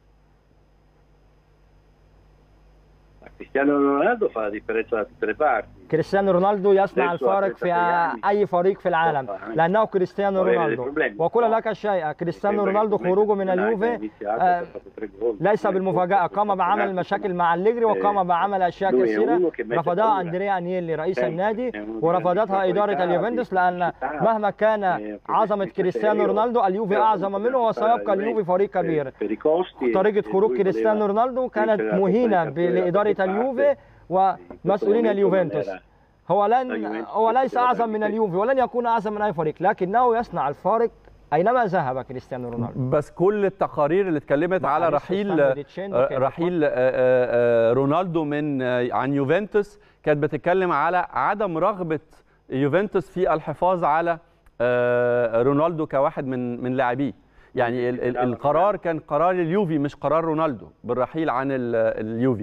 Ma Cristiano Ronaldo fa la differenza da tutte le parti. كريستيانو رونالدو يصنع الفارق في اي فريق في العالم لانه كريستيانو رونالدو وكل لك شيء كريستيانو رونالدو خروجه من اليوفي آه، ليس بالمفاجأة قام بعمل مشاكل مع الليجري وقام بعمل أشياء كثيرة رفضها أندريا أنيلي رئيس النادي ورفضتها إدارة اليوفنتوس لأن مهما كان عظمة كريستيانو رونالدو اليوفي أعظم منه وسيبقى اليوفي فريق كبير طريقة خروج كريستيانو رونالدو كانت مهينة ب- لإدارة اليوفي ومسؤولين اليوفنتوس هو لن هو ليس أعظم من اليوفي ولن يكون أعظم من أي فريق لكنه يصنع الفارق أينما ذهب كريستيانو رونالدو بس كل التقارير اللي اتكلمت على معلش رحيل استنى ديتشيندو آه، كده. رحيل آه، آه، آه، رونالدو من آه، عن يوفنتوس كانت بتتكلم على عدم رغبه يوفنتوس في الحفاظ على آه، رونالدو كواحد من من لاعبيه يعني ال- ال- القرار كان قرار اليوفي مش قرار رونالدو بالرحيل عن ال- اليوفي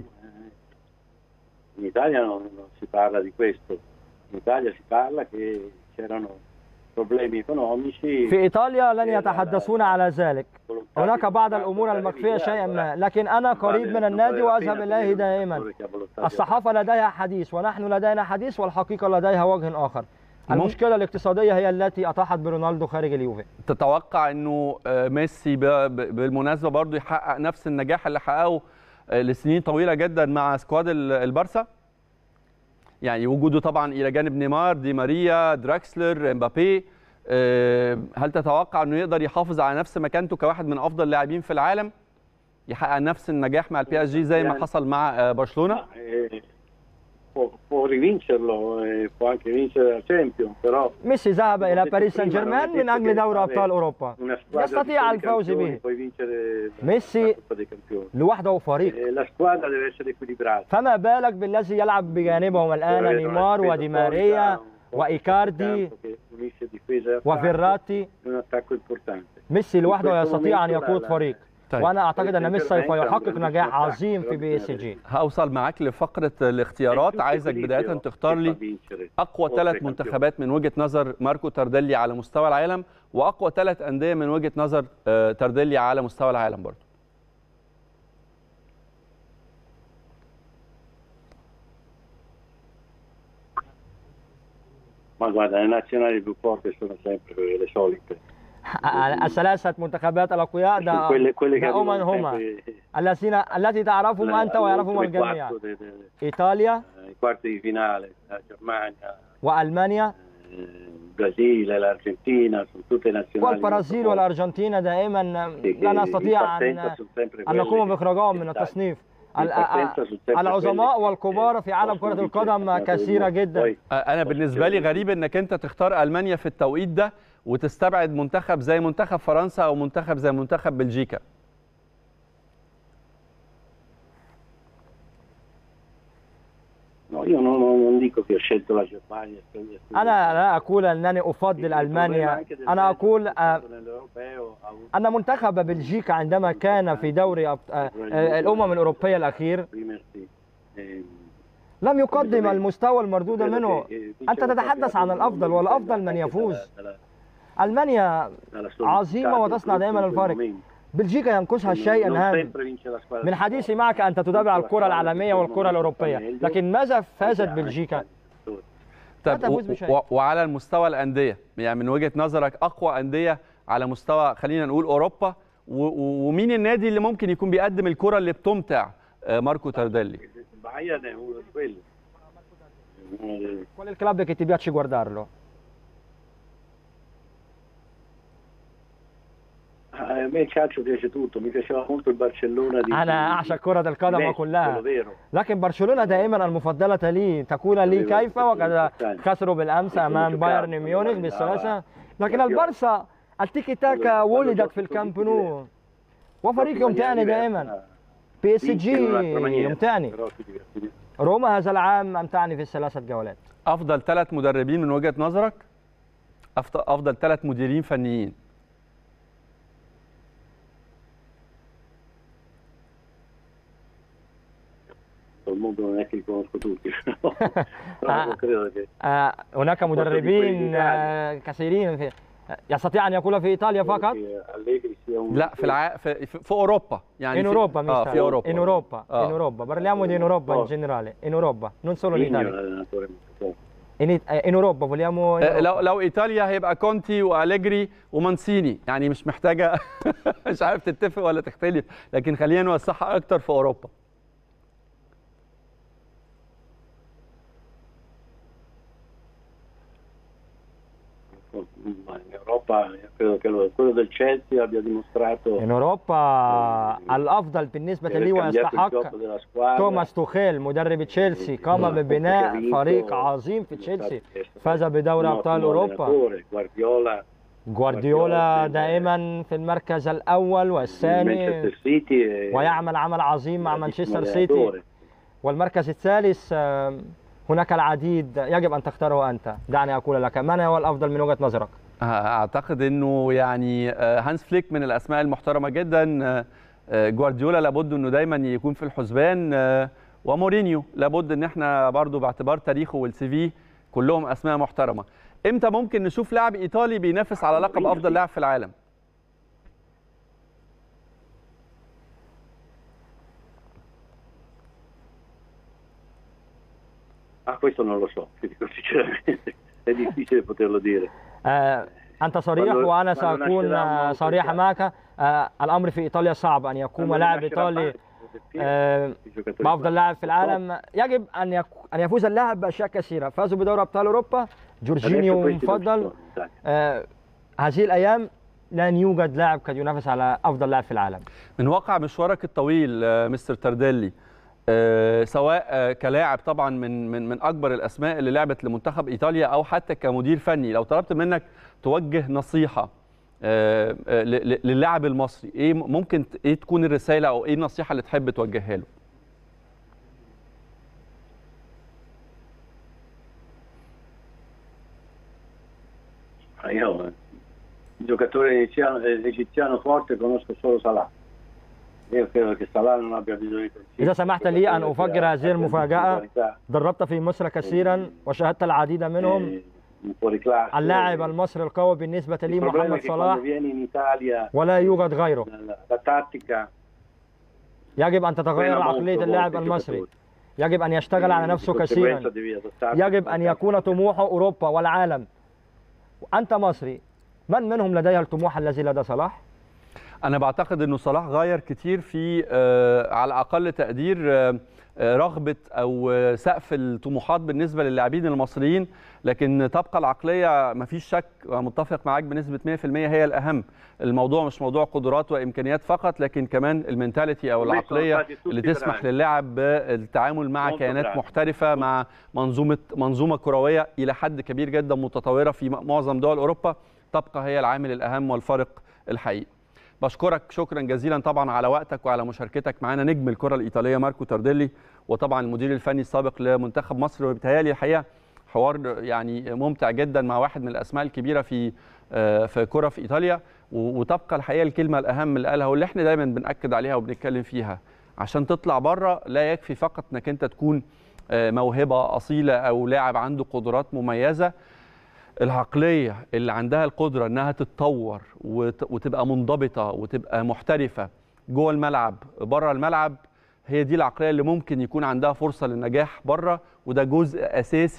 In Italia non, non si parla di questo, in Italia si parla che c'erano problemi economici. في إيطاليا لن يتحدثون على ذلك هناك بعض الأمور المخفية شيئا ما لكن أنا قريب من النادي وأذهب إليه دائما الصحافة لديها حديث ونحن لدينا حديث والحقيقة لديها وجه آخر المشكلة الاقتصادية هي التي أطاحت برونالدو خارج اليوفي تتوقع انه آه، ميسي ب- ب- بالمناسبه برضو يحقق نفس النجاح اللي حققه آه، لسنين طويله جدا مع سكواد ال- البارسا يعني وجوده طبعا الى جانب نيمار دي ماريا دراكسلر امبابي آه، هل تتوقع انه يقدر يحافظ على نفس مكانته كواحد من افضل اللاعبين في العالم يحقق نفس النجاح مع البي اس جي زي ما حصل مع آه، برشلونه Eh, può, può rivincerlo, eh, può anche vincere la Champions, però ميسي ذهب إلى باريس سان جيرمان من أجل دوري أبطال أوروبا una squadra يستطيع di الفوز campioni, به puoi vincere la ميسي Coppa dei Campioni. لوحده فريق Eh, la squadra deve essere equilibrata. فما بالك بالذي يلعب بجانبهم الآن نيمار ودي ماريا وإيكاردي che unisce difesa e attacco وفيراتي in un attacco importante. ميسي لوحده يستطيع أن يقود فريق طيب. وأنا أعتقد أن ميسي سوف يحقق نجاح عظيم في بي اس جي هوصل معاك لفقره الاختيارات عايزك بدايه تختار لي اقوى ثلاث منتخبات من وجهه نظر ماركو تارديلي على مستوى العالم واقوى ثلاث انديه من وجهه نظر آه، تارديلي على مستوى العالم برضه Ma guarda, le nazionali più forti sono sempre le solite. الثلاثة منتخبات الأقوياء ده quelle, quelle che ده أمم arrivano هما sempre الذين التي تعرفهم alla- أنت ويعرفهم all'ultimo الجميع quarto de- de- إيطاليا ai quarti di finale, la Germania, وألمانيا eh, il Brasile, l'Argentina, sono tutte nazionali. والبرازيل molto forti, والأرجنتين دائما che- che لا in نستطيع أن partenza sono sempre أن quelle نقوم che- بإخراجهم che من stanno. التصنيف In ال- partenza sono sempre العظماء quelle che- والكبار في عالم possono كرة vincere القدم il campionato كثيرة del mondo. جدا Poi- انا بالنسبه لي غريب انك انت تختار المانيا في التوقيت ده وتستبعد منتخب زي منتخب فرنسا او منتخب زي منتخب بلجيكا No, io non, non- non dico che ho scelto la Germania. أنا لا أقول أنني أفضل ألمانيا أنا أقول آه، أن منتخب بلجيكا عندما كان في دوري أب- آه، آه، الأمم الأوروبية الأخير لم يقدم المستوى المردود منه أنت تتحدث عن الأفضل والأفضل من يفوز ألمانيا عظيمة وتصنع دائما الفارق بلجيكا ينقصها شيء هام من حديثي معك أنت تتابع الكرة العالمية والكرة الأوروبية لكن ماذا فازت بلجيكا لا طب تفوز و- بشيء و- وعلى المستوى الانديه يعني من وجهه نظرك اقوى انديه على مستوى خلينا نقول اوروبا و- و- ومين النادي اللي ممكن يكون بيقدم الكره اللي بتمتع آه، ماركو تارديلي Il Bayern è uno di quelli. Uno dei- qual è il club che ti piace guardarlo Ah, A me il calcio piace tutto, mi piaceva molto il Barcellona di انا اعشق كره di القدم Messi, quello كلها vero. لكن برشلونه دائما المفضله لي تكون لي كيف وقد خسروا بالامس امام بايرن ميونخ بالثلاثه لكن البارسا التيكي تاكا ولدت في الكامب نو وفريق يمتعني دائما بي اس جي يمتعني Però ti diverti. روما هذا العام امتعني في الثلاثه جولات افضل ثلاث مدربين من وجهه نظرك أفضل- افضل ثلاث مديرين فنيين Il mondo non è che li conosco tutti, però però non credo che آه، هناك مدربين آه، كثيرين في يستطيع ان يقول في ايطاليا فقط che Allegri sia un لا في الع... في, في في اوروبا يعني in في... Europa اه mister. في اوروبا in Europa آه. in Europa parliamo di in Europa in Oh. generale in Europa non solo in Mourinho è un Italia allenatore molto forte. in, It- eh, in Europa vogliamo in آه، Europa. لو لو ايطاليا هيبقى كونتي واليجري ومانسيني يعني مش محتاجه مش عارف تتفق ولا تختلف لكن خلينا نوسعها اكتر في اوروبا Ma in Europa credo che lo- quello del Chelsea abbia dimostrato in اوروبا الافضل بالنسبه di aver لي cambiato il ويستحق gioco della squadra. توماس توخيل مدرب تشيلسي قام ببناء فريق عظيم في تشيلسي فاز بدوري ابطال اوروبا جوارديولا جوارديولا دائما في المركز الاول والثاني مانشستر سيتي ويعمل عمل عظيم مع مانشستر سيتي والمركز الثالث آم، هناك العديد يجب ان تختاره انت دعني اقول لك من هو الافضل من وجهه نظرك آه، اعتقد انه يعني آه، هانس فليك من الاسماء المحترمه جدا آه، آه، جوارديولا لابد انه دايما يكون في الحسبان آه، ومورينيو لابد ان احنا برضو باعتبار تاريخه والسي في كلهم اسماء محترمه امتى ممكن نشوف لاعب ايطالي بينافس على لقب افضل لاعب في العالم Ah, questo non lo so, ti dico sinceramente, è difficile poterlo dire. آه، انت صريح quando- وانا quando ساكون آه، nascerà صريح molto معك آه، الامر في ايطاليا صعب ان يقوم Quando لاعب nascerà ايطالي Barca, perché آه، i giocatori بافضل لاعب في purtroppo العالم يجب ان يك... ان يفوز اللاعب باشياء كثيره فازوا بدوري ابطال اوروبا جورجينيو adesso questi non ci مفضل sono in Italia. آه، هذه الايام لن يوجد لاعب قد ينافس على افضل لاعب في العالم من واقع مشوارك الطويل آه، مستر تردلي آه، سواء آه، كلاعب طبعا من من من اكبر الاسماء اللي لعبت لمنتخب ايطاليا او حتى كمدير فني لو طلبت منك توجه نصيحه آه، آه، ل- ل- للاعب المصري ايه م- ممكن ت- ايه تكون الرساله او ايه النصيحه اللي تحب توجهها له Ah, Io, eh, il giocatore egiziano, eh, egiziano forte conosco solo Salah. Io credo che Salah non abbia bisogno di consigli. إذا سمحت لي أن أفجر هذه المفاجأة. Qualità, دربت في مصر كثيرا وشاهدت العديد منهم eh, un fuori classe. اللاعب المصري القوي بالنسبه لي Il problema è محمد che صلاح quando vieni in Italia ولا يوجد غيره la, la tattica يجب ان تتغير frena molto عقليه molti اللاعب المصري giocatori. يجب ان يشتغل على Di نفسه conseguenza كثيرا devi adattarti يجب ان يكون طموحه اوروبا والعالم انت مصري من منهم لديه الطموح الذي لدى صلاح انا بعتقد انه صلاح غير كتير في آه، على اقل تقدير آه، آه، رغبه او آه، سقف الطموحات بالنسبه للاعبين المصريين لكن تبقى العقليه ما فيش شك متفق معاك بنسبه 100% هي الاهم الموضوع مش موضوع قدرات وامكانيات فقط لكن كمان المنتاليتي او العقليه اللي تسمح للاعب بالتعامل مع Molto كيانات bravo. محترفه مع منظومه منظومه كرويه الى حد كبير جدا متطوره في معظم دول اوروبا تبقى هي العامل الاهم والفارق الحقيقي بشكرك شكرا جزيلا طبعا على وقتك وعلى مشاركتك معنا نجم الكره الايطاليه ماركو تارديلي وطبعا المدير الفني السابق لمنتخب مصر وبالتالي الحقيقه حوار يعني ممتع جدا مع واحد من الاسماء الكبيره في آه، في كره في ايطاليا و- وتبقى الحقيقه الكلمه الاهم اللي قالها واللي احنا دايما بناكد عليها وبنتكلم فيها عشان تطلع بره لا يكفي فقط انك انت تكون آه، موهبه اصيله او لاعب عنده قدرات مميزه العقليه اللي عندها القدره انها تتطور وت- وتبقى منضبطه وتبقى محترفه جوه الملعب بره الملعب هي دي العقليه اللي ممكن يكون عندها فرصه للنجاح بره وده جزء اساسي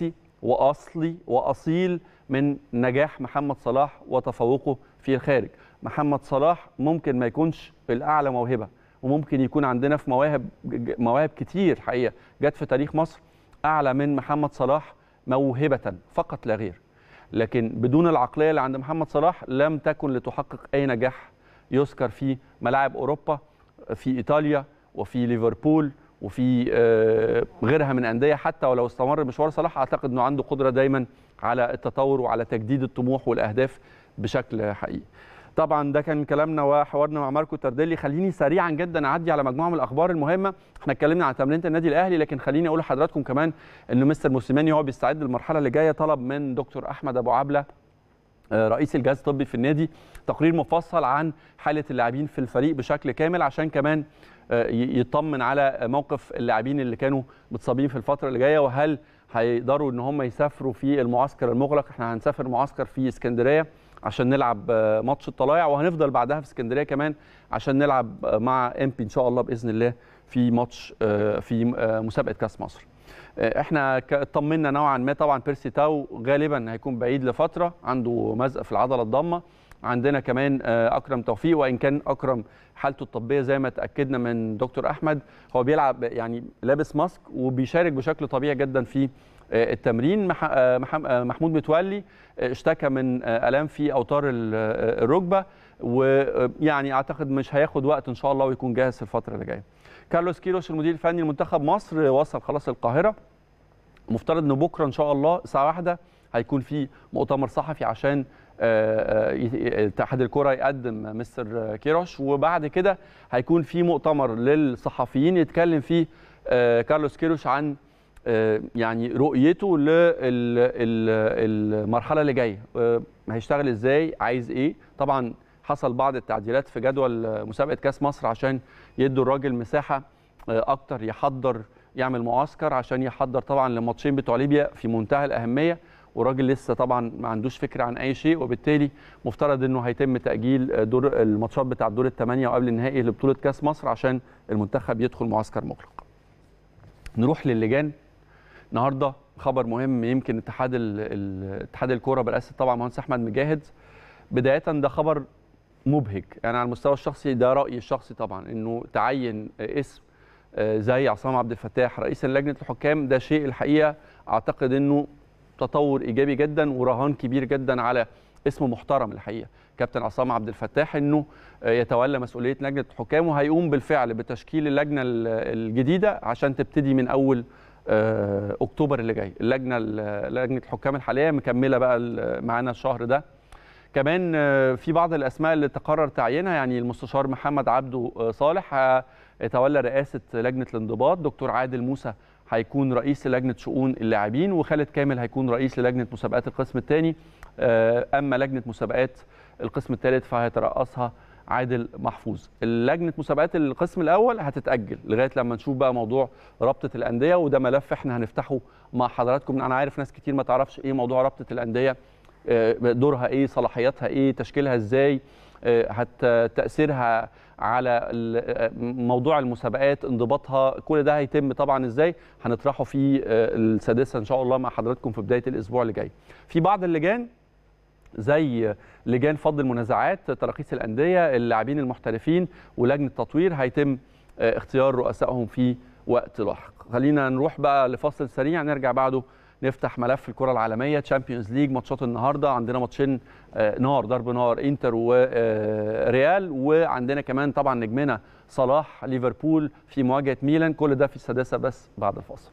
واصلي واصيل من نجاح محمد صلاح وتفوقه في الخارج محمد صلاح ممكن ما يكونش الاعلى موهبه وممكن يكون عندنا في مواهب مواهب كتير حقيقه جت في تاريخ مصر اعلى من محمد صلاح موهبه فقط لا غير لكن بدون العقليه اللي عند محمد صلاح لم تكن لتحقق اي نجاح يذكر في ملاعب اوروبا في ايطاليا وفي ليفربول وفي غيرها من انديه حتى ولو استمر مشوار صلاح اعتقد انه عنده قدره دايما على التطور وعلى تجديد الطموح والاهداف بشكل حقيقي. طبعا ده كان كلامنا وحوارنا مع ماركو ترديلي خليني سريعا جدا اعدي على مجموعه من الاخبار المهمه احنا اتكلمنا عن تمرينه النادي الاهلي لكن خليني اقول لحضراتكم كمان ان مستر موسيماني هو بيستعد للمرحله اللي جايه طلب من دكتور احمد ابو عبله رئيس الجهاز الطبي في النادي تقرير مفصل عن حاله اللاعبين في الفريق بشكل كامل عشان كمان يطمن على موقف اللاعبين اللي كانوا متصابين في الفتره اللي جايه وهل هيقدروا ان هم يسافروا في المعسكر المغلق احنا هنسافر معسكر في اسكندريه عشان نلعب ماتش الطلائع وهنفضل بعدها في اسكندريه كمان عشان نلعب مع امبي ان شاء الله باذن الله في ماتش في مسابقه كاس مصر احنا اطمنا نوعا ما طبعا بيرسي تاو غالبا هيكون بعيد لفتره عنده مزق في العضله الضامه عندنا كمان اكرم توفيق وان كان اكرم حالته الطبيه زي ما اتاكدنا من دكتور احمد هو بيلعب يعني لابس ماسك وبيشارك بشكل طبيعي جدا في التمرين محمود متولي اشتكى من الام في اوتار الركبه ويعني اعتقد مش هياخد وقت ان شاء الله ويكون جاهز في الفتره اللي جايه كارلوس كيروش المدير الفني لمنتخب مصر وصل خلاص القاهره مفترض ان بكره ان شاء الله الساعه واحدة هيكون في مؤتمر صحفي عشان اتحاد الكره يقدم مستر كيروش وبعد كده هيكون في مؤتمر للصحفيين يتكلم فيه كارلوس كيروش عن يعني رؤيته للمرحله اللي جايه هيشتغل ازاي عايز ايه طبعا حصل بعض التعديلات في جدول مسابقه كاس مصر عشان يدوا الراجل مساحه اكتر يحضر يعمل معسكر عشان يحضر طبعا لماتشين بتوع ليبيا في منتهى الاهميه وراجل لسه طبعا ما عندوش فكره عن اي شيء وبالتالي مفترض انه هيتم تاجيل دور الماتشات بتاع الدور الثمانيه وقبل النهائي لبطوله كاس مصر عشان المنتخب يدخل معسكر مغلق. نروح للجان النهارده خبر مهم يمكن اتحاد اتحاد الكوره برئاسه طبعا مهندس احمد مجاهد بدايه ده خبر مبهج يعني على المستوى الشخصي ده رايي الشخصي طبعا انه تعين اسم زي عصام عبد الفتاح رئيسا لجنه الحكام ده شيء الحقيقه اعتقد انه تطور ايجابي جدا ورهان كبير جدا على اسم محترم الحقيقه كابتن عصام عبد الفتاح انه يتولى مسؤوليه لجنه الحكام وهيقوم بالفعل بتشكيل اللجنه الجديده عشان تبتدي من اول اكتوبر اللي جاي اللجنه لجنه الحكام الحاليه مكمله بقى معانا الشهر ده كمان في بعض الاسماء اللي تقرر تعيينها يعني المستشار محمد عبده صالح يتولى رئاسه لجنه الانضباط دكتور عادل موسى هيكون رئيس لجنه شؤون اللاعبين وخالد كامل هيكون رئيس لجنه مسابقات القسم الثاني اما لجنه مسابقات القسم الثالث فهيترأسها عادل محفوظ لجنه مسابقات القسم الاول هتتاجل لغايه لما نشوف بقى موضوع رابطه الانديه وده ملف احنا هنفتحه مع حضراتكم انا عارف ناس كتير ما تعرفش ايه موضوع رابطه الانديه دورها ايه صلاحياتها ايه تشكيلها ازاي حتى تاثيرها على موضوع المسابقات انضباطها كل ده هيتم طبعا ازاي هنطرحه في السادسه ان شاء الله مع حضراتكم في بدايه الاسبوع اللي جاي في بعض اللجان زي لجان فض المنازعات تراخيص الانديه اللاعبين المحترفين ولجنه تطوير هيتم اختيار رؤسائهم في وقت لاحق خلينا نروح بقى لفاصل سريع نرجع بعده نفتح ملف الكره العالميه تشامبيونز ليج ماتشات النهارده عندنا ماتشين نار ضرب نار انتر وريال وعندنا كمان طبعا نجمنا صلاح ليفربول في مواجهه ميلان كل ده في السادسه بس بعد الفاصل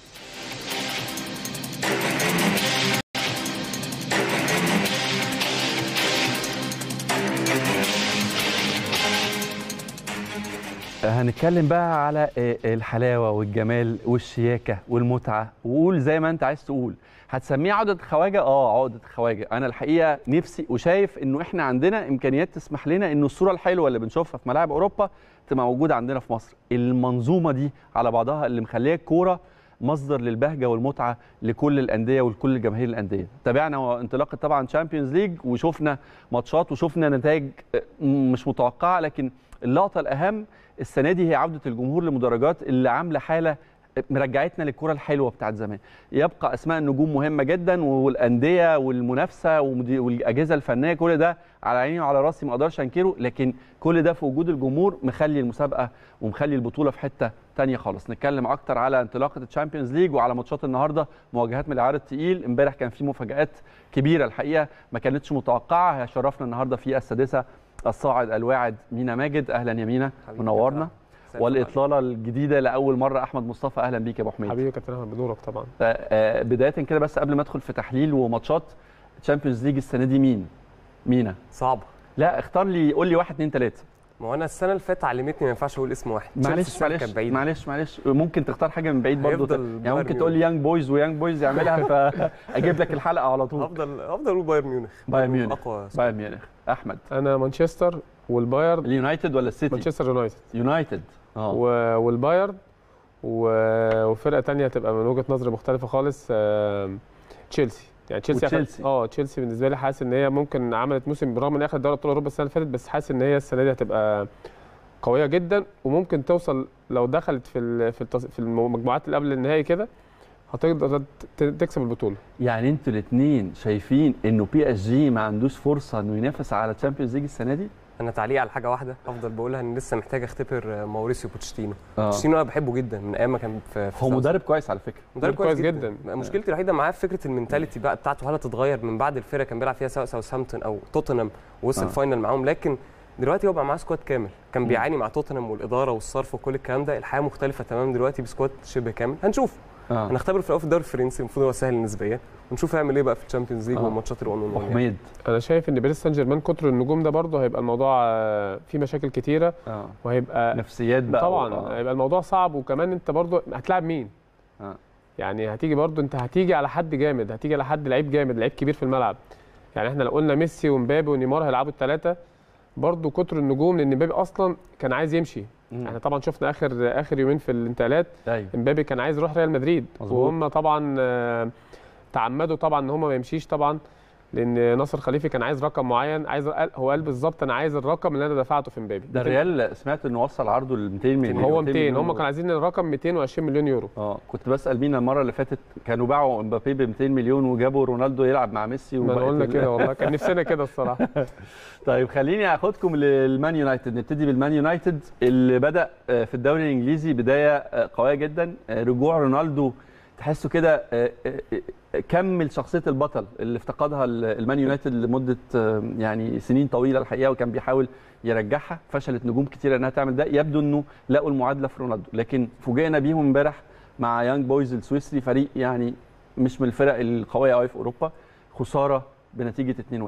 هنتكلم بقى على الحلاوه والجمال والشياكه والمتعه وقول زي ما انت عايز تقول هتسميه عقده خواجه اه عقده خواجه انا الحقيقه نفسي وشايف انه احنا عندنا امكانيات تسمح لنا انه الصوره الحلوه اللي بنشوفها في ملاعب اوروبا تبقى موجوده عندنا في مصر المنظومه دي على بعضها اللي مخليه الكوره مصدر للبهجه والمتعه لكل الانديه ولكل جماهير الانديه تابعنا انطلاقه طبعا تشامبيونز ليج وشفنا ماتشات وشفنا نتائج مش متوقعه لكن اللقطه الاهم السنه دي هي عوده الجمهور لمدرجات اللي عامله حاله مرجعتنا للكره الحلوه بتاعت زمان يبقى اسماء النجوم مهمه جدا والانديه والمنافسه ومدي- والاجهزه الفنيه كل ده على عيني وعلى راسي ما اقدرش انكره لكن كل ده في وجود الجمهور مخلي المسابقه ومخلي البطوله في حته تانية خالص نتكلم اكتر على انطلاقه الشامبيونز ليج وعلى ماتشات النهارده مواجهات من العيار التقيل امبارح كان في مفاجات كبيره الحقيقه ما كانتش متوقعه هيشرفنا النهارده في السادسه الصاعد الواعد مينا ماجد اهلا يا مينا حبيبي منورنا مساء الفل والاطلاله الجديده لاول مره احمد مصطفى اهلا بيك يا ابو حميد حبيبي كابتن احمد بنورك طبعا آه، آه، بدايه كده بس قبل ما ادخل في تحليل وماتشات تشامبيونز ليج السنه دي مين مينا صعبه لا اختار لي قول لي واحد اثنين ثلاثه ما هو انا السنه اللي فاتت علمتني ما ينفعش اقول اسم واحد تشيلسي معلش السنة معلش كانت بعيدة. معلش معلش ممكن تختار حاجه من بعيد برضه هيفضل يعني بايرن ممكن تقول لي يانج بويز ويانج بويز يعملها فاجيب لك الحلقه على طول هفضل هفضل اقول بايرن ميونخ بايرن ميونخ اقوى بايرن ميونخ احمد انا مانشستر والبايرن اليونايتد ولا السيتي مانشستر يونايتد يونايتد اه و- والبايرن و- وفرقه تانية هتبقى من وجهه نظري مختلفه خالص آم، تشيلسي يعني تشيلسي وتشيلسي. أخد- اه تشيلسي بالنسبه لي حاسس ان هي ممكن عملت موسم بالرغم ان هي اخذت دوري ابطال اوروبا السنه اللي فاتت بس حاسس ان هي السنه دي هتبقى قويه جدا وممكن توصل لو دخلت في ال- في التص- في المجموعات اللي قبل النهائي كده هتقدر ت- تكسب البطوله يعني انتوا الاثنين شايفين انه بي اس جي ما عندوش فرصه انه ينافس على تشامبيونز ليج السنه دي انا تعليق على حاجه واحده افضل بقولها ان لسه محتاج اختبر ماوريسيو بوتشيتينو اه بوتشيتينو انا بحبه جدا من ايام ما كان في في هو ساوث- مدرب كويس على فكره مدرب كويس كويس جدا, جداً. مشكلتي الوحيده معاه في فكره المنتاليتي بقى بتاعته هل هتتغير من بعد الفرقه كان بيلعب فيها سواء ساوثهامبتون او توتنهام ووصل آه. آه. فاينل معاهم لكن دلوقتي هو بقى معاه سكواد كامل كان مم. بيعاني مع توتنهام والاداره والصرف وكل الكلام ده الحياه مختلفه تماما دلوقتي بسكواد شبه كامل هنشوف اه هنختبر في الاول في الدوري الفرنسي المفروض هو سهل نسبيا ونشوف هيعمل ايه بقى في الشامبيونز ليج آه. والماتشات ال 1 ابو 1 حميد انا شايف ان باريس سان جيرمان كتر النجوم ده برضه هيبقى الموضوع آه، فيه مشاكل كتيره اه وهيبقى نفسيات بقى طبعا آه. هيبقى الموضوع صعب وكمان انت برضو هتلاعب مين آه. يعني هتيجي برضو انت هتيجي على حد جامد هتيجي على حد لعيب جامد لعيب كبير في الملعب يعني احنا لو قلنا ميسي ومبابي ونيمار هيلعبوا الثلاثه برضو كتر النجوم لان مبابي اصلا كان عايز يمشي مم. احنا طبعا شفنا اخر اخر يومين في الانتقالات ايوه مبابي كان عايز يروح ريال مدريد مظبوط. وهم طبعا آه، تعمدوا طبعا ان هم ما يمشيش طبعا لان ناصر خليفي كان عايز رقم معين عايز هو قال بالظبط انا عايز الرقم اللي انا دفعته في مبابي ده الريال سمعت انه وصل عرضه ل 200 مليون هو 200 200 مليون هم كانوا عايزين الرقم 220 مليون يورو اه كنت بسال مين المره اللي فاتت كانوا باعوا امبابي ب 200 مليون وجابوا رونالدو يلعب مع ميسي ما وبقت قلنا ال- كده والله كان نفسنا كده الصراحه طيب خليني اخدكم للمان يونايتد نبتدي بالمان يونايتد اللي بدا آه، في الدوري الانجليزي بدايه آه، قويه جدا آه، رجوع رونالدو تحسه كده آه، آه، آه، كمل شخصيه البطل اللي افتقدها ال- المان يونايتد لمده آه، يعني سنين طويله الحقيقه وكان بيحاول يرجعها فشلت نجوم كتير انها تعمل ده يبدو انه لقوا المعادله في رونالدو لكن فوجئنا بيهم امبارح مع يانج بويز السويسري فريق يعني مش من الفرق القويه قوي في اوروبا خساره بنتيجه 2-1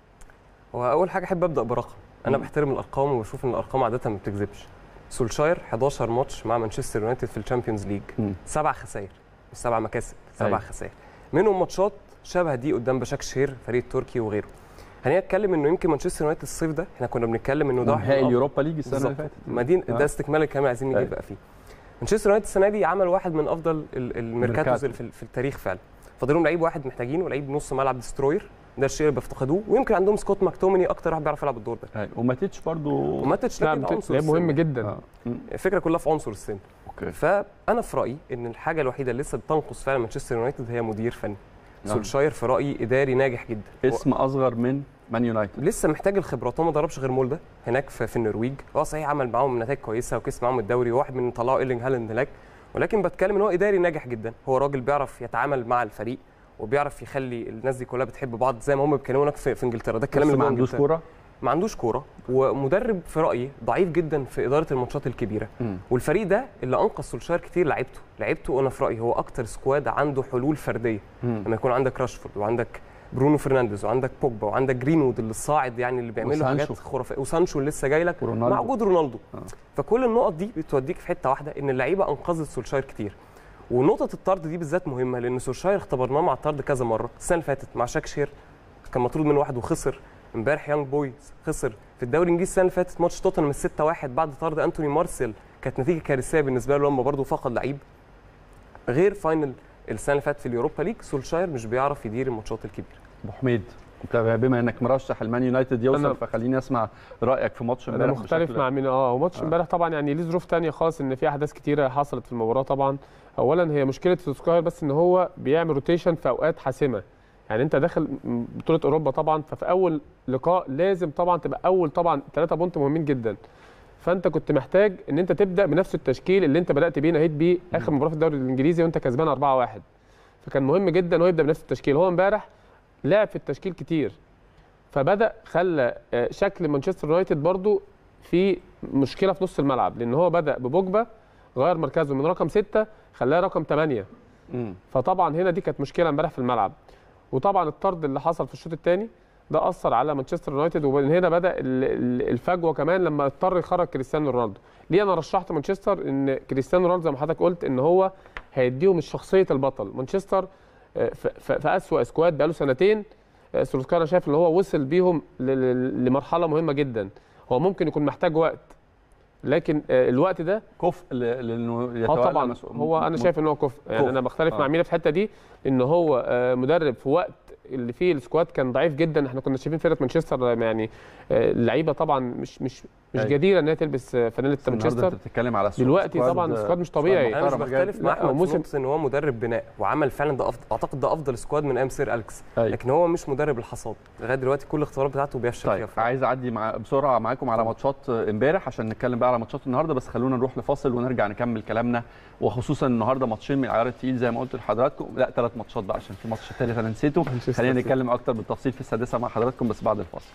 هو اول حاجه احب ابدا برقم انا مم. بحترم الارقام وبشوف ان الارقام عاده ما بتكذبش سولشاير 11 ماتش مع مانشستر يونايتد في الشامبيونز ليج مم. سبع خسائر مش سبع مكاسب سبع أيوة. خسائر منهم ماتشات شبه دي قدام بشاك شير فريق تركي وغيره خلينا نتكلم انه يمكن مانشستر يونايتد الصيف ده احنا كنا بنتكلم انه ده واحد من نهائي أفضل- اليوروبا ليج السنه اللي بالظبط. فاتت ما دي آه. ده استكمال الكلام اللي عايزين أيوة. نجيب بقى فيه مانشستر يونايتد السنه دي عمل واحد من افضل ال- الميركاتو. الميركاتوز اللي في, في التاريخ فعلا فاضلهم لعيب واحد محتاجينه لعيب نص ملعب دستروير ده الشيء اللي بيفتقدوه ويمكن عندهم سكوت ماكتوميني اكتر واحد بيعرف يلعب الدور ده أيوة. وماتيتش برضو وماتش لا لكن بت- عنصر لعيب مهم السن. جدا آه. مم. الفكره كلها في عنصر السن اوكي فانا في رايي ان الحاجه الوحيده اللي لسه بتنقص فعلا مانشستر يونايتد هي مدير فني نعم. سولشاير في رايي اداري ناجح جدا هو اسم اصغر من مان يونايتد لسه محتاج الخبرات هو ما ضربش غير مولده هناك في, في النرويج هو صحيح عمل معاهم نتائج كويسه وكسب معاهم الدوري وواحد من طلعوا ايرلينج هالاند هناك ولكن بتكلم ان هو اداري ناجح جدا هو راجل بيعرف يتعامل مع الفريق وبيعرف يخلي الناس دي كلها بتحب بعض زي ما هم بيتكلموا هناك في, في انجلترا ده الكلام بس اللي ما جوه عندوش إنجلترا. كوره ما عندوش كوره ومدرب في رايي ضعيف جدا في اداره الماتشات الكبيره مم. والفريق ده اللي انقذ سولشاير كتير لعيبته لعيبته انا في رايي هو اكتر سكواد عنده حلول فرديه مم. لما يكون عندك راشفورد وعندك برونو فرنانديز وعندك بوجبا وعندك جرينوود اللي الصاعد يعني اللي بيعمل له حاجات وسانشو. خرافيه وسانشو اللي لسه جاي لك ورونالدو. مع وجود رونالدو آه. فكل النقط دي بتوديك في حته واحده ان اللعيبه انقذت سولشاير كتير ونقطه الطرد دي بالذات مهمه لان سولشاير اختبرناه مع الطرد كذا مره السنه اللي فاتت مع شاكشير كان مطرود من واحد وخسر امبارح يانج بويز خسر في الدوري الانجليزي السنه اللي فاتت ماتش توتنهام 6 1 بعد طرد انتوني مارسيل كانت نتيجه كارثيه بالنسبه له لما برضه فقد لعيب غير فاينل السنه اللي فاتت في اليوروبا ليج سولشاير مش بيعرف يدير الماتشات الكبيره ابو حميد طب بما انك مرشح المان يونايتد يوصل أنا- فخليني اسمع رايك في ماتش انا امبارح مختلف بشكل- مع مين اه وماتش آه. امبارح طبعا يعني ليه ظروف تانية خالص ان في احداث كتيره حصلت في المباراه طبعا اولا هي مشكله سولسكاير بس ان هو بيعمل روتيشن في اوقات حاسمه يعني انت داخل م- بطوله اوروبا طبعا ففي اول لقاء لازم طبعا تبقى اول طبعا ثلاثه بونت مهمين جدا فانت كنت محتاج ان انت تبدا بنفس التشكيل اللي انت بدات بيه نهيت بيه اخر مباراه في الدوري الانجليزي وانت كسبان 4-1 فكان مهم جدا ان هو يبدا بنفس التشكيل هو امبارح لعب في التشكيل كتير فبدا خلى آه، شكل مانشستر يونايتد برضو في مشكله في نص الملعب لان هو بدا ببوجبا غير مركزه من رقم ستة خلاه رقم 8 مم. فطبعا هنا دي كانت مشكله امبارح في الملعب وطبعا الطرد اللي حصل في الشوط الثاني ده اثر على مانشستر يونايتد ومن هنا بدا ال- ال- الفجوه كمان لما اضطر يخرج كريستيانو رونالدو ليه انا رشحت مانشستر ان كريستيانو رونالدو زي ما حضرتك قلت ان هو هيديهم الشخصيه البطل مانشستر آه، في- في في اسوأ سكواد بقاله سنتين آه، سولسكاير انا شايف ان هو وصل بيهم ل- ل- لمرحله مهمه جدا هو ممكن يكون محتاج وقت لكن آه، الوقت ده كفء ل- لانه اه يتولى طبعا مسؤول- هو انا شايف ان هو كفء يعني كفء. انا بختلف آه. مع مينا في الحته دي ان هو آه، مدرب في وقت اللي فيه السكواد كان ضعيف جدا احنا كنا شايفين فرقه مانشستر يعني آه، اللعيبه طبعا مش مش مش أيوة. جديره ان هي تلبس آه، فانيله بس النهارده مانشستر انت بتتكلم على سوق دلوقتي سكواد- طبعا السكواد مش طبيعي. انا مش محترم جدا. بختلف مع لا، احمد في وموسم- نقطه ان هو مدرب بناء وعمل فعلا ده أفضل اعتقد ده افضل سكواد من ايام سير اليكس أيوة. لكن هو مش مدرب الحصاد لغايه دلوقتي كل الاختبارات بتاعته بيفشل طيب فيها عايز اعدي مع بسرعه معاكم على ماتشات امبارح عشان نتكلم بقى على ماتشات النهارده بس خلونا نروح لفاصل ونرجع نكمل كلامنا وخصوصا النهارده ماتشين من العيار التقيل زي ما قلت لحضراتكم لا ثلاث ماتشات بقى عشان في ماتش الثالث انا نسيته مانشستر خلينا سيتي. نتكلم اكتر بالتفصيل في السادسه مع حضراتكم بس بعد الفاصل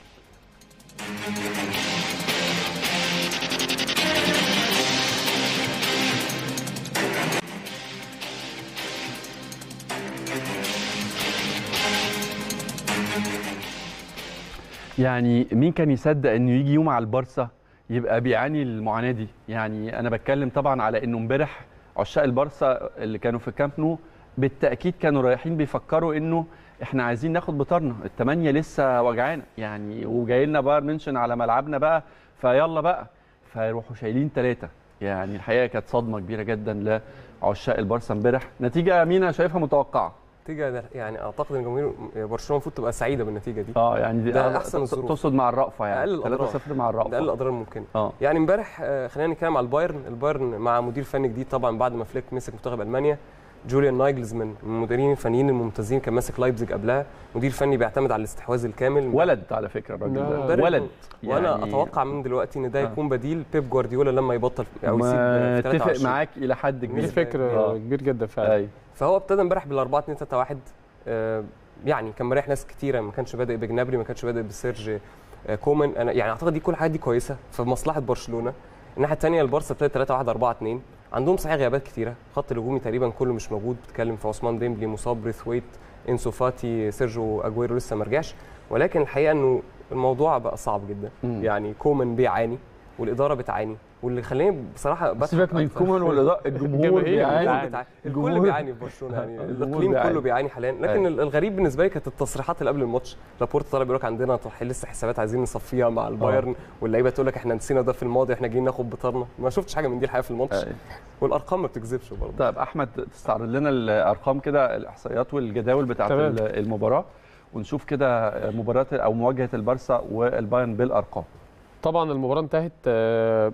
يعني مين كان يصدق انه يجي يوم على البارسا يبقى بيعاني المعاناه دي يعني انا بتكلم طبعا على انه امبارح عشاق البارسا اللي كانوا في كامب نو بالتاكيد كانوا رايحين بيفكروا انه احنا عايزين ناخد بطارنا الثمانيه لسه وجعانا يعني وجاي لنا بايرن ميونشن على ملعبنا بقى فيلا بقى فيروحوا شايلين ثلاثه يعني الحقيقه كانت صدمه كبيره جدا لعشاق البارسا امبارح نتيجه مين انا شايفها متوقعه نتيجه ده- يعني اعتقد ان جماهير برشلونه المفروض تبقى سعيده بالنتيجه دي اه يعني دي ده آه، أحسن الظروف. تقصد مع الرأفه يعني أقل الأضرار. 3-0 مع الرأفه ده اقل الاضرار الممكنه اه يعني امبارح آه، خلينا نتكلم على البايرن البايرن مع مدير فني جديد طبعا بعد ما فليك مسك منتخب المانيا جوليان نايجلزمان من المديرين الفنيين الممتازين كان ماسك لايبزيج قبلها مدير فني بيعتمد على الاستحواذ الكامل ولد على فكره الراجل لا، ده مدرب ولد وانا يعني اتوقع من دلوقتي ان ده آه. يكون بديل بيب جوارديولا لما يبطل او يسيب ما في اتفق 23. معاك الى حد دي كبير فكر آه. كبير جدا فعلا ايوه فهو ابتدى امبارح بال 4 2 3 1 آه، يعني كان مريح ناس كتيره ما كانش بادئ بجنابري ما كانش بادئ بسيرج آه، كومان انا يعني اعتقد دي كل الحاجات دي كويسه في مصلحه برشلونه الناحيه الثانيه البارسا ابتدى 3 1 4 2 عندهم صحيح غيابات كتيره خط الهجومي تقريبا كله مش موجود بتتكلم في عثمان ديمبلي مصاب بريثويت انسو فاتي سيرجيو اجويرو لسه ما رجعش ولكن الحقيقه انه الموضوع بقى صعب جدا مم. يعني كومان بيعاني والاداره بتعاني واللي خلاني بصراحه بضحك سيبك من أكتر- كومان والاداء الجمهور الجماهير بيعاني الجمهور بتاع الكل الجمهور- بيعاني في برشلونه يعني آه، الجمهور الاقليم بيعاني. كله بيعاني حاليا لكن أيوة. الغريب بالنسبه لي كانت التصريحات اللي قبل الماتش لابورت طالع بيقول لك عندنا طح- لسه حسابات عايزين نصفيها مع البايرن واللعيبه تقول لك احنا نسينا ده في الماضي احنا جايين ناخد بطارنا ما شفتش حاجه من دي الحقيقه في الماتش أيوة. والارقام ما بتكذبش برضه طيب احمد تستعرض لنا الارقام كده الاحصائيات والجداول بتاعت تمام. ال- المباراه ونشوف كده مباراه او مواجهه البارسا والبايرن بالارقام طبعا المباراه انتهت آه،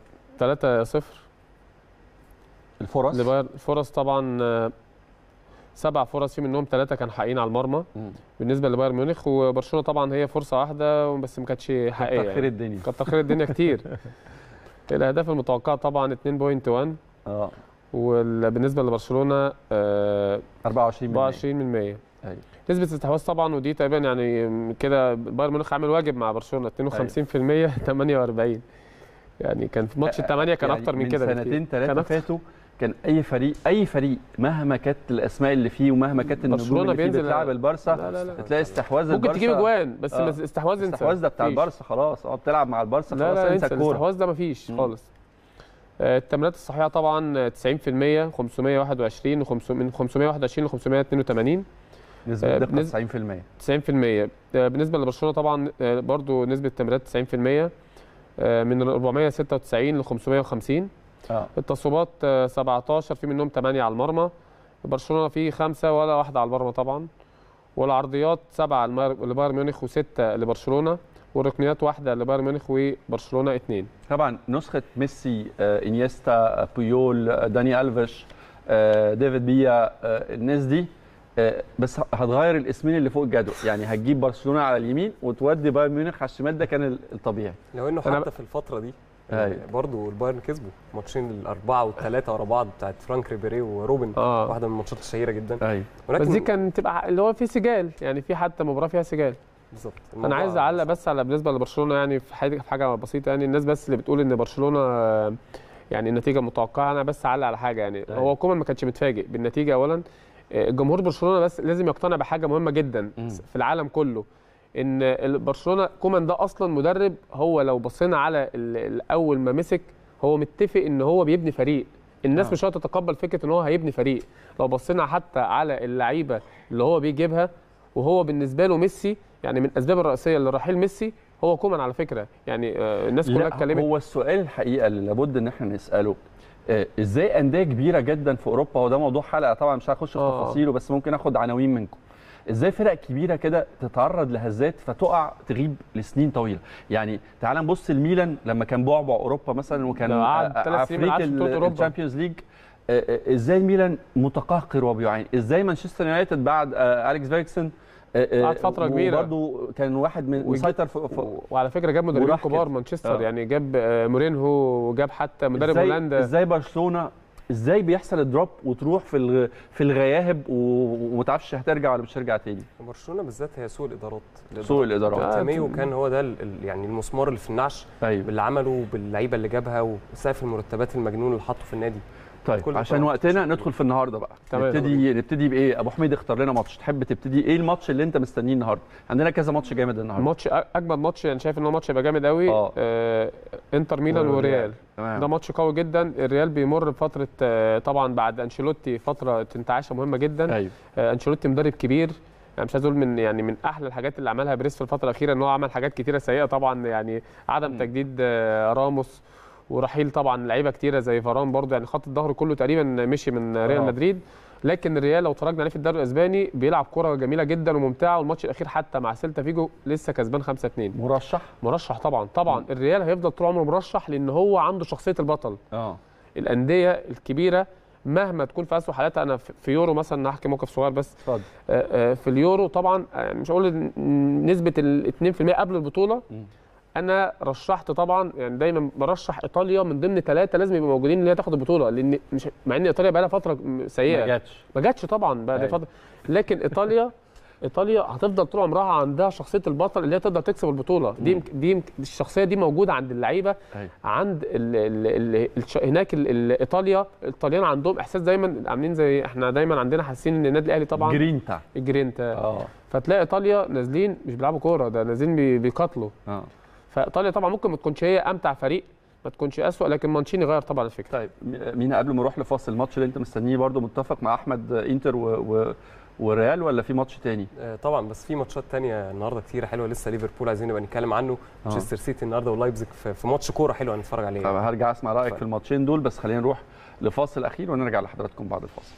3-0 الفرص لبايرن فرص طبعا آه، سبع فرص في منهم ثلاثه كان حقيقيين على المرمى مم. بالنسبه لبايرن ميونخ وبرشلونه طبعا هي فرصه واحده بس ما كانتش حقيقيه كتر خير يعني. الدنيا كتر خير الدنيا كتير الاهداف المتوقعه طبعا 2.1 اه وبالنسبه لبرشلونه آه، 24 من 24 من 100 أيوة. نسبة الاستحواذ طبعا ودي تقريبا يعني كده بايرن ميونخ عامل واجب مع برشلونة 52% 48 يعني كان في ماتش الثمانية كان يعني اكتر من كده بكتير. سنتين كان ثلاثه أكتر. فاتوا كان اي فريق اي فريق مهما كانت الاسماء اللي فيه ومهما كانت النجوم برشلونة اللي فيه بينزل- بتلعب البارسا لا لا لا تلاقي استحواذ ممكن البارسا تجيب اجوان بس آه. آه. استحواذ انسى الاستحواذ ده بتاع مفيش. البارسا خلاص اه بتلعب مع البارسا لا خلاص لا انسى انسى الكوره الاستحواذ ده مفيش مم. خالص آه، التمريرات الصحيحة طبعا آه، 90% 521 وخمس- من 521 ل 582 نسبه آه، دقه بنسبة- 90% 90% آه، بالنسبة لبرشلونة طبعا آه، برضو نسبة التمريرات 90% آه، من 496 ل 550 اه التصويبات آه، 17 في منهم 8 على المرمى برشلونه فيه خمسه ولا واحده على المرمى طبعا والعرضيات سبعه لمار- لبايرن ميونخ وسته لبرشلونه والركنيات واحده لبايرن ميونخ وبرشلونه اثنين طبعا نسخه ميسي آه، انيستا آه، بويول آه، داني الفيش آه، ديفيد بيا آه، الناس دي آه، بس هتغير الاسمين اللي فوق الجدول يعني هتجيب برشلونه على اليمين وتودي بايرن ميونخ على الشمال ده كان ال- الطبيعي لو انه أنا حتى في الفتره دي آه، أيوة. برضو البايرن كسبوا ماتشين الاربعه والثلاثه ورا بعض بتاعت فرانك ريبيري وروبن اه واحده من الماتشات الشهيره جدا ايوه بس دي كان تبقى اللي هو في سجال يعني في حتى مباراه فيها سجال بالظبط انا الموضوع عايز اعلق بس على بالنسبه لبرشلونه يعني في حاجه في حاجه بسيطه يعني الناس بس اللي بتقول ان برشلونه آه، يعني النتيجه متوقعه انا بس اعلق على حاجه يعني أيوة. هو كومان ما كانش متفاجئ بالنتيجه اولا آه، جمهور برشلونه بس لازم يقتنع بحاجه مهمه جدا مم. في العالم كله ان ال- برشلونه كومان ده اصلا مدرب هو لو بصينا على ال- ال- اول ما مسك هو متفق ان هو بيبني فريق الناس آه. مش هتتقبل فكره ان هو هيبني فريق لو بصينا حتى على اللعيبه اللي هو بيجيبها وهو بالنسبه له ميسي يعني من الاسباب الرئيسيه لرحيل ميسي هو كومان على فكره يعني آه، الناس كلها لا اتكلمت هو السؤال الحقيقه اللي لابد ان احنا نساله آه، ازاي انديه كبيره جدا في اوروبا وده موضوع حلقه طبعا مش هخش في آه. تفاصيله بس ممكن اخد عناوين منكم ازاي فرق كبيره كده تتعرض لهزات فتقع تغيب لسنين طويله يعني تعال نبص الميلان لما كان بعبع اوروبا مثلا وكان ده قعد آه، ثلاث سنين ما عفريت لعبش بطولة أوروبا. الشامبيونز ليج آه، آه، ازاي الميلان متقهقر وبيعاني ازاي مانشستر يونايتد بعد آه، اليكس فيركسون قعد فترة كبيرة. وبرضه كان واحد من ويجي- مسيطر في, في و- وعلى فكره جاب مدربين وراح كبار كده. مانشستر آه. يعني جاب آه، مورينهو وجاب حتى مدرب ازاي هولندا ازاي برشلونه ازاي بيحصل الدروب وتروح في الغ... في الغياهب و- وما تعرفش هترجع ولا مش هترجع تاني برشلونه بالذات هي سوء الادارات سوء الادارات آه. تيميو كان هو ده ال- ال- يعني المسمار اللي في النعش طيب باللي عمله باللعيبه اللي جابها وسقف المرتبات المجنون اللي حطه في النادي طيب كل عشان طبعاً. وقتنا ندخل في النهارده بقى تمام. نبتدي نبتدي بايه ابو حميد اختار لنا ماتش تحب تبتدي ايه الماتش اللي انت مستنيه النهارده عندنا كذا ماتش جامد النهارده ماتش أ- اجمد ماتش يعني شايف ان هو ماتش هيبقى جامد قوي آه. آه انتر ميلان والريال. وريال ده تمام ماتش قوي جدا الريال بيمر بفتره آه، طبعا بعد انشيلوتي فتره انتعاشه مهمه جدا ايوه آه، انشيلوتي مدرب كبير يعني مش عايز اقول من يعني من احلى الحاجات اللي عملها بريس في الفتره الاخيره ان هو عمل حاجات كتيره سيئه طبعا يعني عدم مم. تجديد آه، راموس ورحيل طبعا لعيبه كتيره زي فاران برضه يعني خط الظهر كله تقريبا مشي من ريال آه. مدريد لكن الريال لو اتفرجنا عليه في الدوري الاسباني بيلعب كره جميله جدا وممتعه والماتش الاخير حتى مع سيلتا فيجو لسه كسبان 5 2 مرشح مرشح طبعا طبعا الريال هيفضل طول عمره مرشح لان هو عنده شخصيه البطل اه الانديه الكبيره مهما تكون في اسوء حالاتها انا في في يورو مثلا هحكي موقف صغير بس اتفضل آه، آه، في اليورو طبعا آه، مش هقول إن نسبه ال 2% قبل البطوله مم. انا رشحت طبعا يعني دايما برشح ايطاليا من ضمن ثلاثه لازم يبقوا موجودين ان هي تاخد البطوله لان مش مع ان ايطاليا بقى لها فتره ما سيئه جاتش ما جاتش طبعا بقى لها أيوة. فتره لكن ايطاليا ايطاليا هتفضل طول عمرها عندها شخصيه البطل اللي هي تقدر تكسب البطوله دي يمكن- دي يمكن- الشخصيه دي موجوده عند اللعيبه أيوة. عند ال ال ال الش- هناك ال ال ايطاليا الطليان عندهم احساس دايما عاملين زي احنا دايما عندنا حاسين ان النادي الاهلي طبعا جرينتا الجرينتا اه فتلاقي ايطاليا نازلين مش بيلعبوا كوره ده نازلين بي- بيقاتلوا اه فايطاليا طبعا ممكن ما تكونش هي امتع فريق ما تكونش اسوء لكن مانشيني غير طبعا الفكره طيب م- مينا قبل ما نروح لفاصل الماتش اللي انت مستنيه برضو متفق مع احمد انتر و... و... وريال ولا في ماتش تاني؟ آه، طبعا بس في ماتشات تانية النهارده كتيره حلوه لسه ليفربول عايزين نبقى نتكلم عنه آه. مانشستر سيتي النهارده ولايبزيج في في ماتش كوره حلو هنتفرج عليه طب هرجع اسمع رايك طيب. في الماتشين دول بس خلينا نروح لفاصل اخير ونرجع لحضراتكم بعد الفاصل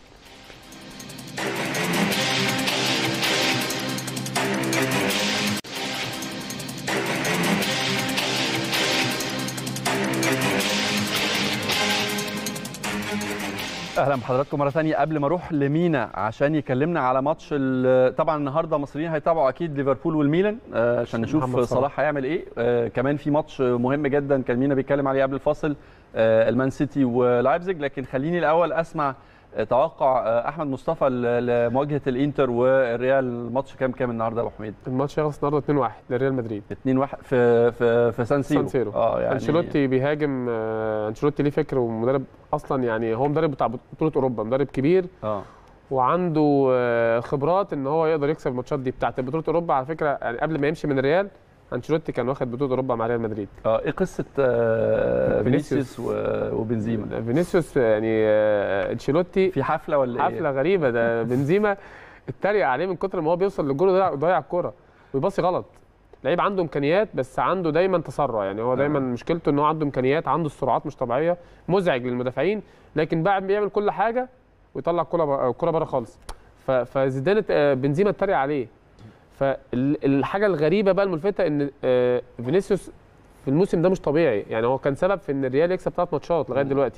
اهلا بحضراتكم مره ثانيه قبل ما اروح لمينا عشان يكلمنا على ماتش ال- طبعا النهارده المصريين هيتابعوا اكيد ليفربول والميلان آه، عشان نشوف محمد صلاح, صلاح. هيعمل ايه آه، كمان في ماتش مهم جدا كان مينا بيتكلم عليه قبل الفاصل آه، المان سيتي ولايبزيج لكن خليني الاول اسمع آه، توقع آه، احمد مصطفى ل- لمواجهه الانتر والريال الماتش كام كام النهارده يا ابو حميد الماتش هيخلص النهارده 2-1 لريال مدريد 2 1 في في في سان سيرو سان سيرو. اه يعني انشيلوتي بيهاجم آه، انشيلوتي ليه فكر ومدرب اصلا يعني هو مدرب بتاع بطوله اوروبا مدرب كبير اه وعنده آه، خبرات ان هو يقدر يكسب الماتشات دي بتاعت بطوله اوروبا على فكره يعني قبل ما يمشي من الريال انشيلوتي كان واخد بطوله اوروبا مع ريال مدريد اه ايه قصه آه، فينيسيوس. فينيسيوس و- وبنزيما فينيسيوس يعني آه، انشيلوتي في حفله ولا حفله ايه؟ غريبه ده بنزيما اتريق عليه من كتر ما هو بيوصل للجول وضيع- وضيع الكوره ويباصي غلط لعيب عنده امكانيات بس عنده دايما تسرع يعني هو دايما مشكلته ان هو عنده امكانيات عنده السرعات مش طبيعيه مزعج للمدافعين لكن بعد بيعمل كل حاجه ويطلع الكوره الكوره بره خالص ف- فزيدان ات- آه، بنزيما اتريق عليه فالحاجه الغريبه بقى الملفته ان آه، فينيسيوس في الموسم ده مش طبيعي يعني هو كان سبب في ان الريال يكسب ثلاث ماتشات لغايه دلوقتي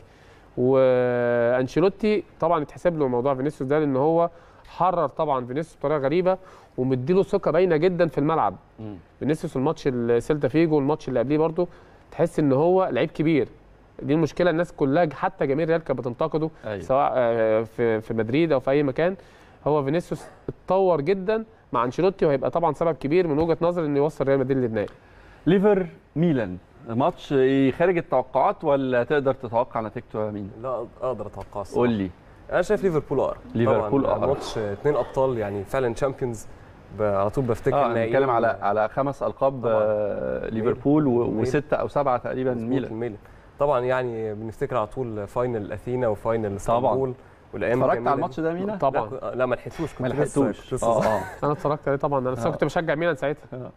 وانشيلوتي طبعا يتحسب له موضوع فينيسيوس ده لان هو حرر طبعا فينيسيوس بطريقه غريبه ومديله ثقه باينه جدا في الملعب مم. فينيسيوس الماتش السيلتا فيجو والماتش اللي قبليه برضه تحس ان هو لعيب كبير دي المشكله الناس كلها حتى جماهير الريال كانت بتنتقده أيوة. سواء آه، في في مدريد او في اي مكان هو فينيسيوس اتطور جدا مع انشيلوتي وهيبقى طبعا سبب كبير من وجهه نظري انه يوصل ريال مدريد للنهائي ليفر ميلان ماتش إيه خارج التوقعات ولا تقدر تتوقع نتيجته يا مين لا اقدر اتوقع الصراحة. قول لي انا شايف ليفربول اقرب ليفربول طبعاً أقرب. ماتش اثنين ابطال يعني فعلا تشامبيونز على طول بفتكر اه نهائيين. بنتكلم على على خمس القاب طبعاً. آه ليفربول و- ميلان. وسته او سبعه تقريبا مظبوط ميلان الميلان طبعا يعني بنفتكر على طول فاينل اثينا وفاينل اسطنبول والايام اتفرجت الجميلة على دي. الماتش ده مينا طبعا لا, لا ما لحقتوش كنت ما لسه- لحقتوش كنت لسه اه صغير. اه انا اتفرجت عليه طبعا انا بس أنا آه. كنت بشجع ميلان ساعتها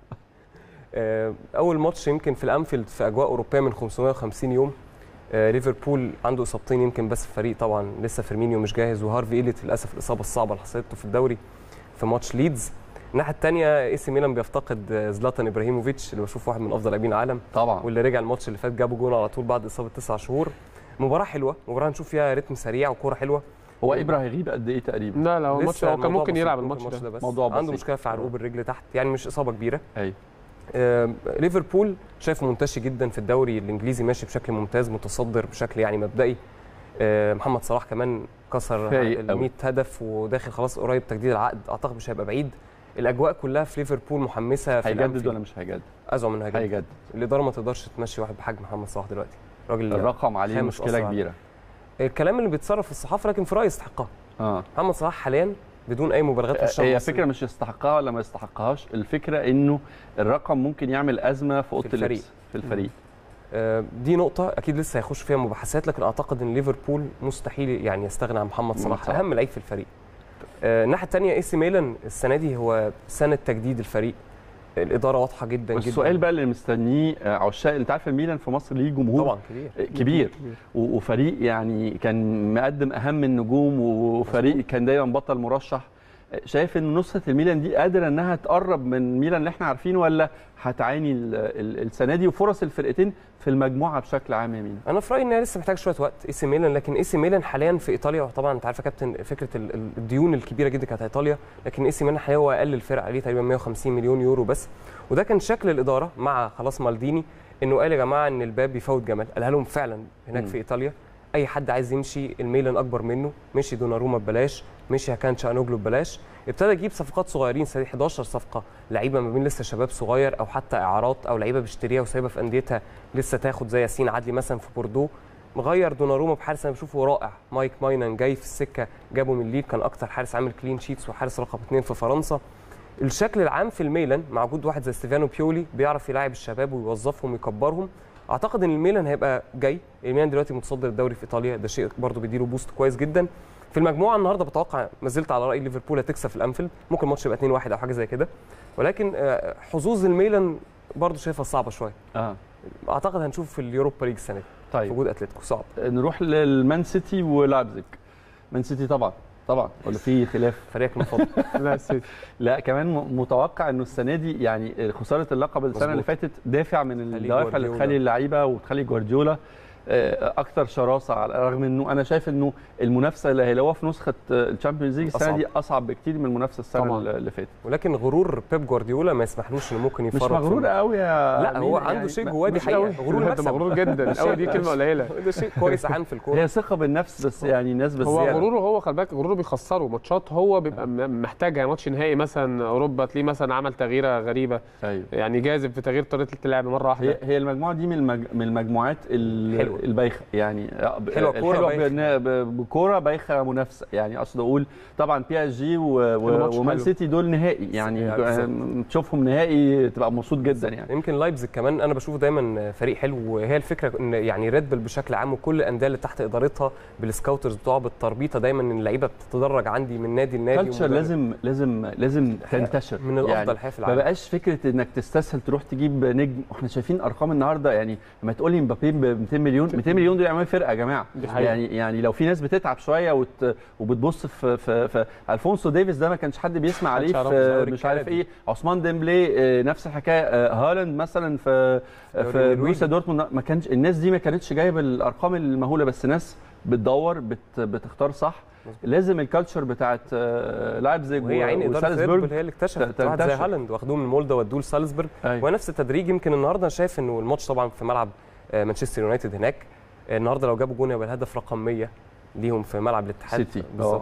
آه، اول ماتش يمكن في الانفيلد في اجواء اوروبيه من 550 يوم آه، ليفربول عنده اصابتين يمكن بس الفريق طبعا لسه فيرمينيو مش جاهز وهارفي ايليت للاسف الاصابه الصعبه اللي حصلت له في الدوري في ماتش ليدز الناحيه الثانيه اي سي ميلان بيفتقد آه، زلاتان ابراهيموفيتش اللي بشوف واحد من افضل لاعبين العالم طبعا واللي رجع الماتش اللي فات جابه جون على طول بعد اصابه تسع شهور مباراه حلوه مباراه هنشوف فيها رتم سريع وكوره حلوه هو ابره هيغيب قد ايه تقريبا لا لا هو الماتش لسه هو كان الموضوع ممكن بسيط، يلعب ممكن الماتش ده بس موضوع عنده بسيط. مشكله في عرقوب الرجل تحت يعني مش اصابه كبيره ايوه آه، ليفربول شايفه منتشي جدا في الدوري الانجليزي ماشي بشكل ممتاز متصدر بشكل يعني مبدئي آه، محمد صلاح كمان كسر فايق ال أوي. 100 هدف وداخل خلاص قريب تجديد العقد اعتقد مش هيبقى بعيد الاجواء كلها في ليفربول محمسه في هيجدد الأنفيلد. ولا مش هيجدد ازعم انه هيجدد هيجدد الاداره ما تقدرش تمشي واحد بحجم محمد صلاح دلوقتي راجل الرقم عليه خامس مشكله أسرع. كبيره الكلام اللي بيتصرف في الصحافه لكن في رايي يستحقها اه محمد صلاح حاليا بدون اي مبالغات للشعب هي المصري. فكره مش يستحقها ولا ما يستحقهاش الفكره انه الرقم ممكن يعمل ازمه في اوضه الفريق. اللبس في الفريق آه، دي نقطة أكيد لسه هيخش فيها مباحثات لكن أعتقد إن ليفربول مستحيل يعني يستغنى عن محمد صلاح صلاح. أهم لعيب في الفريق. آه، الناحية الثانية اي سي ميلان السنة دي هو سنة تجديد الفريق. الإدارة واضحة جدا جدا والسؤال بقى اللي مستنيه آه، عشاق انت عارف الميلان في مصر ليه جمهور طبعا كبير آه، كبير و- وفريق يعني كان مقدم اهم النجوم وفريق كان دايما بطل مرشح آه، شايف ان نسخه الميلان دي قادره انها تقرب من ميلان اللي احنا عارفينه ولا هتعاني ال- ال- السنه دي وفرص الفرقتين في المجموعه بشكل عام يا مينا أنا في رأيي إنها لسه محتاج شوية وقت اي سي ميلان لكن اي سي ميلان حاليا في إيطاليا وطبعا أنت عارف يا كابتن فكرة ال- ال- الديون الكبيرة جدا كانت إيطاليا لكن اي سي ميلان حاليا هو أقل الفرق عليه تقريبا 150 مليون يورو بس وده كان شكل الإدارة مع خلاص مالديني انه قال يا جماعه ان الباب بيفوت جمل قالها لهم فعلا هناك مم. في ايطاليا اي حد عايز يمشي الميلان اكبر منه مشي دوناروما ببلاش مشي هكان شانوجلو ببلاش ابتدى يجيب صفقات صغيرين سنه 11 صفقه لعيبه ما بين لسه شباب صغير او حتى اعارات او لعيبه بيشتريها وسايبها في انديتها لسه تاخد زي ياسين عدلي مثلا في بوردو مغير دوناروما بحارس انا بشوفه رائع مايك ماينان جاي في السكه جابه من ليد كان اكتر حارس عامل كلين شيتس وحارس رقم اثنين في فرنسا الشكل العام في الميلان مع وجود واحد زي ستيفانو بيولي بيعرف يلاعب الشباب ويوظفهم ويكبرهم اعتقد ان الميلان هيبقى جاي الميلان دلوقتي متصدر الدوري في ايطاليا ده شيء برضه بيديله بوست كويس جدا في المجموعه النهارده بتوقع ما زلت على راي ليفربول هتكسب في الانفيلد ممكن الماتش يبقى 2 1 او حاجه زي كده ولكن آه، حظوظ الميلان برضه شايفها صعبه شويه اه اعتقد هنشوف في اليوروبا ليج السنه دي في طيب وجود اتلتيكو صعب نروح للمان سيتي ولايبزيج مان سيتي طبعا طبعا ولا في خلاف فريقك المفضل لا السيتي لا كمان م- متوقع انه السنه دي يعني خساره اللقب السنه اللي مظبوط. فاتت دافع من خلي الدوافع اللي جوارديولا. تخلي اللعيبه وتخلي جوارديولا آه، اكتر شراسه على الرغم انه انا شايف انه المنافسه اللي هيلاقوها في نسخه الشامبيونز ليج السنه أصعب. دي اصعب بكتير من المنافسه السنه طبعاً. اللي فاتت ولكن غرور بيب جوارديولا ما يسمحلوش انه ممكن مش يفرط في مغرور قوي يا لا هو أمين، عنده يعني شيء ما- جواه دي مش حقيقه قوي. غرور انت المكسب مغرور جدا قوي دي كلمه قليله ده شيء كويس احيانا في الكوره هي ثقه بالنفس بس يعني ناس بس هو غروره هو خلي بالك غروره بيخسره ماتشات هو بيبقى م- محتاجها ماتش نهائي مثلا اوروبا تلاقيه مثلا عمل تغييره غريبه ايوه يعني جاذب في تغيير طريقه اللعب مره هي واحده هي المجموعه دي من المج... من المجموعات ال- حلوة. البايخه يعني حلوة كورة الحلوة بايخة. بإن- ب- بكوره بايخه منافسه يعني اقصد اقول طبعا بي اس جي و... كانوا و... ماتش ومان حلو. سيتي دول نهائي يعني يعني بالظبط. آم، تشوفهم نهائي تبقى مبسوط جدا يعني يمكن لايبزيج كمان انا بشوفه دايما فريق حلو وهي الفكره ان يعني ريد بل بشكل عام وكل الانديه اللي تحت ادارتها بالسكاوترز بتوعها بالتربيطه دايما ان اللعيبه بتتدرج عندي من نادي لنادي كلتشر ومدرب. لازم لازم لازم تنتشر من الافضل يعني الحقيقه في ما العالم بقاش فكره انك تستسهل تروح تجيب نجم واحنا شايفين ارقام النهارده يعني لما تقول لي مبابي ب 200 مليون ممكن. 200 مليون دول يعملوا فرقه يا جماعه دي حقيقة. يعني يعني لو في ناس بتتعب شويه وت... وبتبص في في, في الفونسو ديفيس ده ما كانش حد بيسمع عليه محدش في يعرفه. مش عارف الدوري ايه عثمان ديمبلي آه، نفس الحكايه آه، هالاند مثلا في في النرويجي. بروسيا دورتموند ما كانش الناس دي ما كانتش جايبه الارقام المهوله بس ناس بتدور بت... بتختار صح لازم الكالتشر بتاعت آه، لايبزيج وهي عين اداره وسالزبورج ريد بول هي اللي اكتشفت واحد زي تنتشر. هالاند واخدوه من مولدا ودوه لسالزبورج أيوة. ونفس التدريج يمكن النهارده انا شايف انه الماتش طبعا في ملعب آه، مانشستر يونايتد هناك آه، النهارده لو جابوا جون يبقى الهدف رقم 100 ليهم في ملعب الاتحاد سيتي بالظبط اه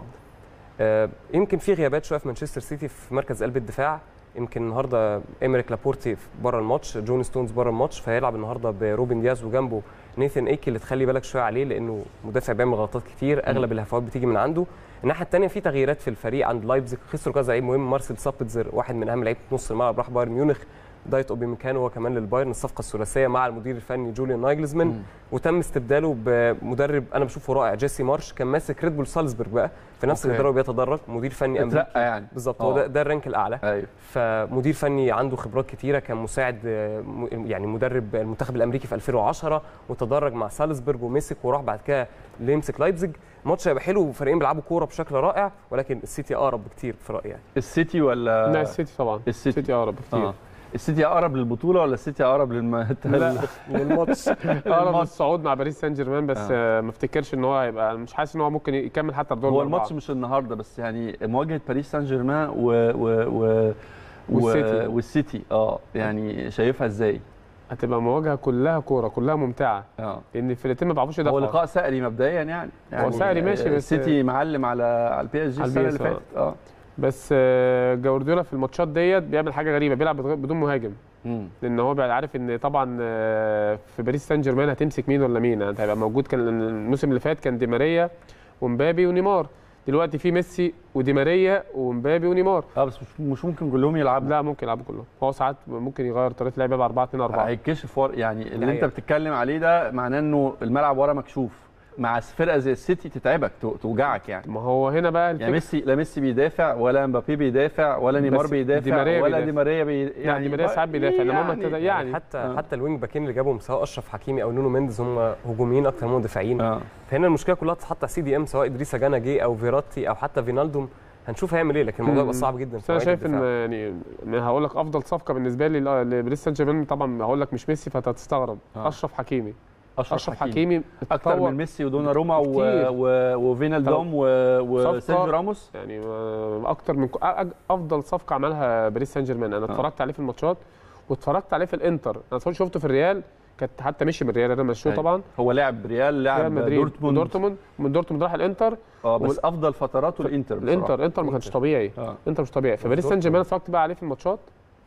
آه، يمكن في غيابات شويه في مانشستر سيتي في مركز قلب الدفاع يمكن النهارده ايمريك لابورتي بره الماتش جون ستونز بره الماتش فهيلعب النهارده بروبن دياز وجنبه نيثن ايكي اللي تخلي بالك شويه عليه لانه مدافع بيعمل غلطات كتير اغلب الهفوات بتيجي من عنده الناحيه الثانيه في تغييرات في الفريق عند لايبزيج خسروا كذا لعيب مهم مارسيل سابتزر واحد من اهم لعيبه نص الملعب راح بايرن ميونخ دايت اوبيميكانو هو كمان للبايرن الصفقه الثلاثيه مع المدير الفني جوليان نايجلزمان وتم استبداله بمدرب انا بشوفه رائع جيسي مارش كان ماسك ريد بول سالزبورج بقى في نفس أوكي. الاداره وبيتدرج مدير فني امريكي اترقى يعني بالظبط هو آه. ده, ده الرانك الاعلى ايوه فمدير فني عنده خبرات كتيره كان مساعد آه، م- يعني مدرب المنتخب الامريكي في 2010 وتدرج مع سالزبورج ومسك وراح بعد كده ليمسك لايبزيج الماتش هيبقى حلو وفريقين بيلعبوا كوره بشكل رائع ولكن السيتي اقرب بكتير في رايي يعني السيتي ولا لا السيتي طبعا السيتي. السيتي اقرب بكتير اه السيتي اقرب للبطوله ولا السيتي اقرب للم... لا للماتش اقرب للصعود مع باريس سان جيرمان بس آه. آه. ما افتكرش ان هو هيبقى مش حاسس ان هو ممكن يكمل حتى الدور هو الأربعة. الماتش مش النهارده بس يعني مواجهه باريس سان جيرمان و... و... و... والسيتي. و... والسيتي اه يعني شايفها ازاي؟ هتبقى مواجهه كلها كوره كلها ممتعه اه لان الفرقتين ما بيعرفوش هو يدافعوا لقاء سائري مبدئيا يعني يعني سائري ماشي، بس- السيتي معلم على على البي اس جي على السنه البي اللي إس، فاتت اه بس آه، جوارديولا في الماتشات ديت بيعمل حاجه غريبه بيلعب بغ- بدون مهاجم مم. لان هو بقى عارف ان طبعا آه، في باريس سان جيرمان هتمسك مين ولا مين يعني هيبقى موجود كان الموسم اللي فات كان دي ماريا ومبابي ونيمار دلوقتي في ميسي ودي ماريا ومبابي ونيمار اه بس مش مش ممكن كلهم يلعبوا لا ممكن يلعبوا كلهم هو ساعات ممكن يغير طريقه اللعب يبقى 4 2 4 هيتكشف ور... يعني اللي ده انت حقيقة. بتتكلم عليه ده معناه انه الملعب ورا مكشوف مع فرقه زي السيتي تتعبك تو- توجعك يعني ما هو هنا بقى يعني الفكره ميسي لا ميسي بيدافع ولا مبابي بيدافع ولا نيمار بس بيدافع دي ماريا ولا بيدافع. دي ماريا بي... يعني دي ماريا ساعات بيدافع انما هم يعني... يعني حتى آه. حتى الوينج باكين اللي جابهم سواء اشرف حكيمي او نونو مينديز هم هجوميين اكتر من مدافعين اه فهنا المشكله كلها تتحط على سي دي ام سواء ادريس جانا جه او فيراتي او حتى فينالدوم هنشوف هيعمل ايه لكن الموضوع مم. يبقى صعب جدا في بس انا مواعيد شايف ان الدفاع. يعني هقول لك افضل صفقه بالنسبه لي ل- لباريس سان جيرمان طبعا هقول لك مش ميسي فانت هتستغرب آه. اشرف حكيمي اشرف, اشرف حكيمي, حكيمي اكتر اتطور من ميسي ودونا روما و... كتير. و... وفينالدوم و... وسيرجيو صفقة- راموس يعني آه، اكتر من ك- أج- افضل صفقه عملها باريس سان جيرمان انا اتفرجت عليه في الماتشات واتفرجت عليه في الانتر انا صراحة شفته في الريال كانت حتى مشي من الريال انا مشوه أيوة. طبعا هو لاعب ريال لاعب ريال مدريد دورتموند دورتموند من دورتموند راح الانتر اه بس افضل فتراته الانتر بصراحة. الانتر انتر ما كانش طبيعي اه انتر مش طبيعي فباريس سان جيرمان اتفرجت بقى عليه في الماتشات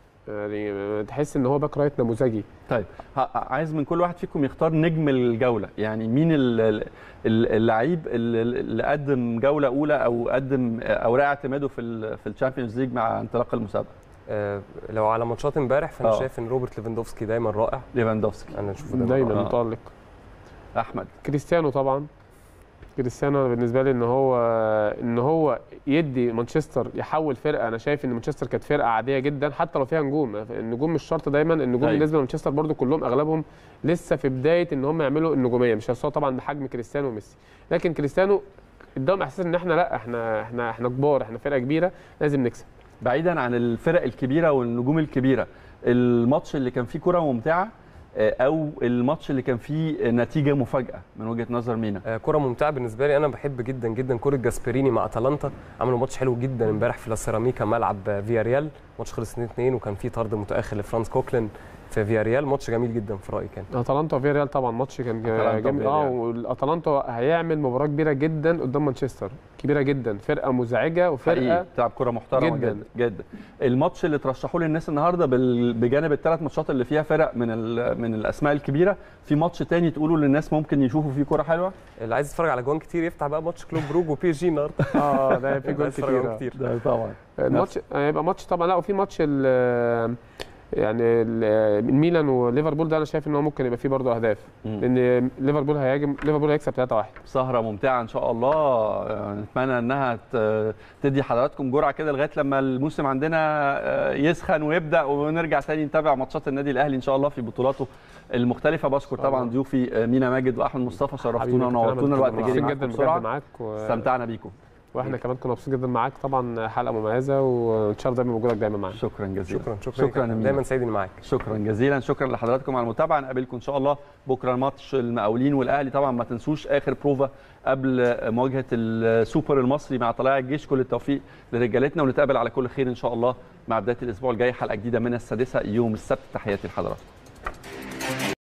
يعني آه، تحس ان هو باك رايت نموذجي طيب ه- عايز من كل واحد فيكم يختار نجم الجوله يعني مين ال- ال- ال- اللعيب اللي اللي قدم جوله اولى او قدم اوراق اعتماده في ال في الشامبيونز ليج مع انطلاق المسابقه آه لو على ماتشات امبارح فانا آه. شايف ان روبرت ليفاندوفسكي دايما رائع ليفاندوفسكي انا اشوفه دايما, دايما رائع. متالق احمد كريستيانو طبعا كريستيانو بالنسبه لي ان هو ان هو يدي مانشستر يحول فرقه انا شايف ان مانشستر كانت فرقه عاديه جدا حتى لو فيها نجوم النجوم مش شرط دايما النجوم أيوة. بالنسبه لمانشستر برضو كلهم اغلبهم لسه في بدايه ان هم يعملوا النجوميه مش هيوصلوا طبعا بحجم كريستيانو وميسي لكن كريستيانو اداهم احساس ان احنا لا احنا احنا احنا كبار احنا فرقه كبيره لازم نكسب بعيدا عن الفرق الكبيره والنجوم الكبيره الماتش اللي كان فيه كره ممتعه آه، او الماتش اللي كان فيه نتيجه مفاجاه من وجهه نظر مينا آه كره ممتعه بالنسبه لي انا بحب جدا جدا كره جاسبريني مع اتلانتا عملوا ماتش حلو جدا امبارح في لاسيراميكا ملعب آه، فيا ريال ماتش خلص 2 2 وكان فيه طرد متاخر لفرانس كوكلين في فيا ريال ماتش جميل جدا في رايي كان اتلانتا وفياريال طبعا ماتش كان أتلانتا جامد اه وفياريال. والاتلانتا هيعمل مباراه كبيره جدا قدام مانشستر كبيره جدا فرقه مزعجه حقيقي وفرقه بتلعب كره محترمه جداً. جدا جدا الماتش اللي ترشحوه للناس النهارده بال- بجانب الثلاث ماتشات اللي فيها فرق من ال- من الاسماء الكبيره في ماتش تاني تقولوا للناس ممكن يشوفوا فيه كره حلوه اللي عايز يتفرج على جوان كتير يفتح بقى ماتش كلوب بروج وبي جي النهارده اه ده في جول عايز يتفرج على كتير جوان آه. كتير ده طبعا الماتش هيبقى ماتش طبعا لا وفي ماتش ال- يعني ال- من ميلان وليفربول ده انا شايف ان هو ممكن يبقى فيه برضه اهداف مم. لان ليفربول هيهاجم ليفربول هيكسب 3-1 سهرة ممتعة إن شاء الله آه، نتمنى إنها ت- تدي حضراتكم جرعة كده لغاية لما الموسم عندنا آه، يسخن ويبدأ ونرجع تاني نتابع ماتشات النادي الأهلي إن شاء الله في بطولاته المختلفة بشكر شاء الله. طبعا ضيوفي آه، مينا ماجد وأحمد مصطفى شرفتونا حبيبي، ونورتونا الوقت مبسوطين جري معاكم جدا بجد بسرعة معاك و... استمتعنا بيكم واحنا كمان كنا مبسوطين جدا معاك طبعا حلقه مميزه وان شاء الله دايما وجودك دايما معانا شكرا جزيلا شكرا شكرا, شكرا شكرا يا مينا. دايما سعيد اني معاك شكرا جزيلا شكرا لحضراتكم على المتابعه نقابلكم ان شاء الله بكره ماتش المقاولين والاهلي طبعا ما تنسوش اخر بروفا قبل مواجهه السوبر المصري مع طلائع الجيش كل التوفيق لرجالتنا ونتقابل على كل خير ان شاء الله مع بدايه الاسبوع الجاي حلقه جديده من السادسه يوم السبت تحياتي لحضراتكم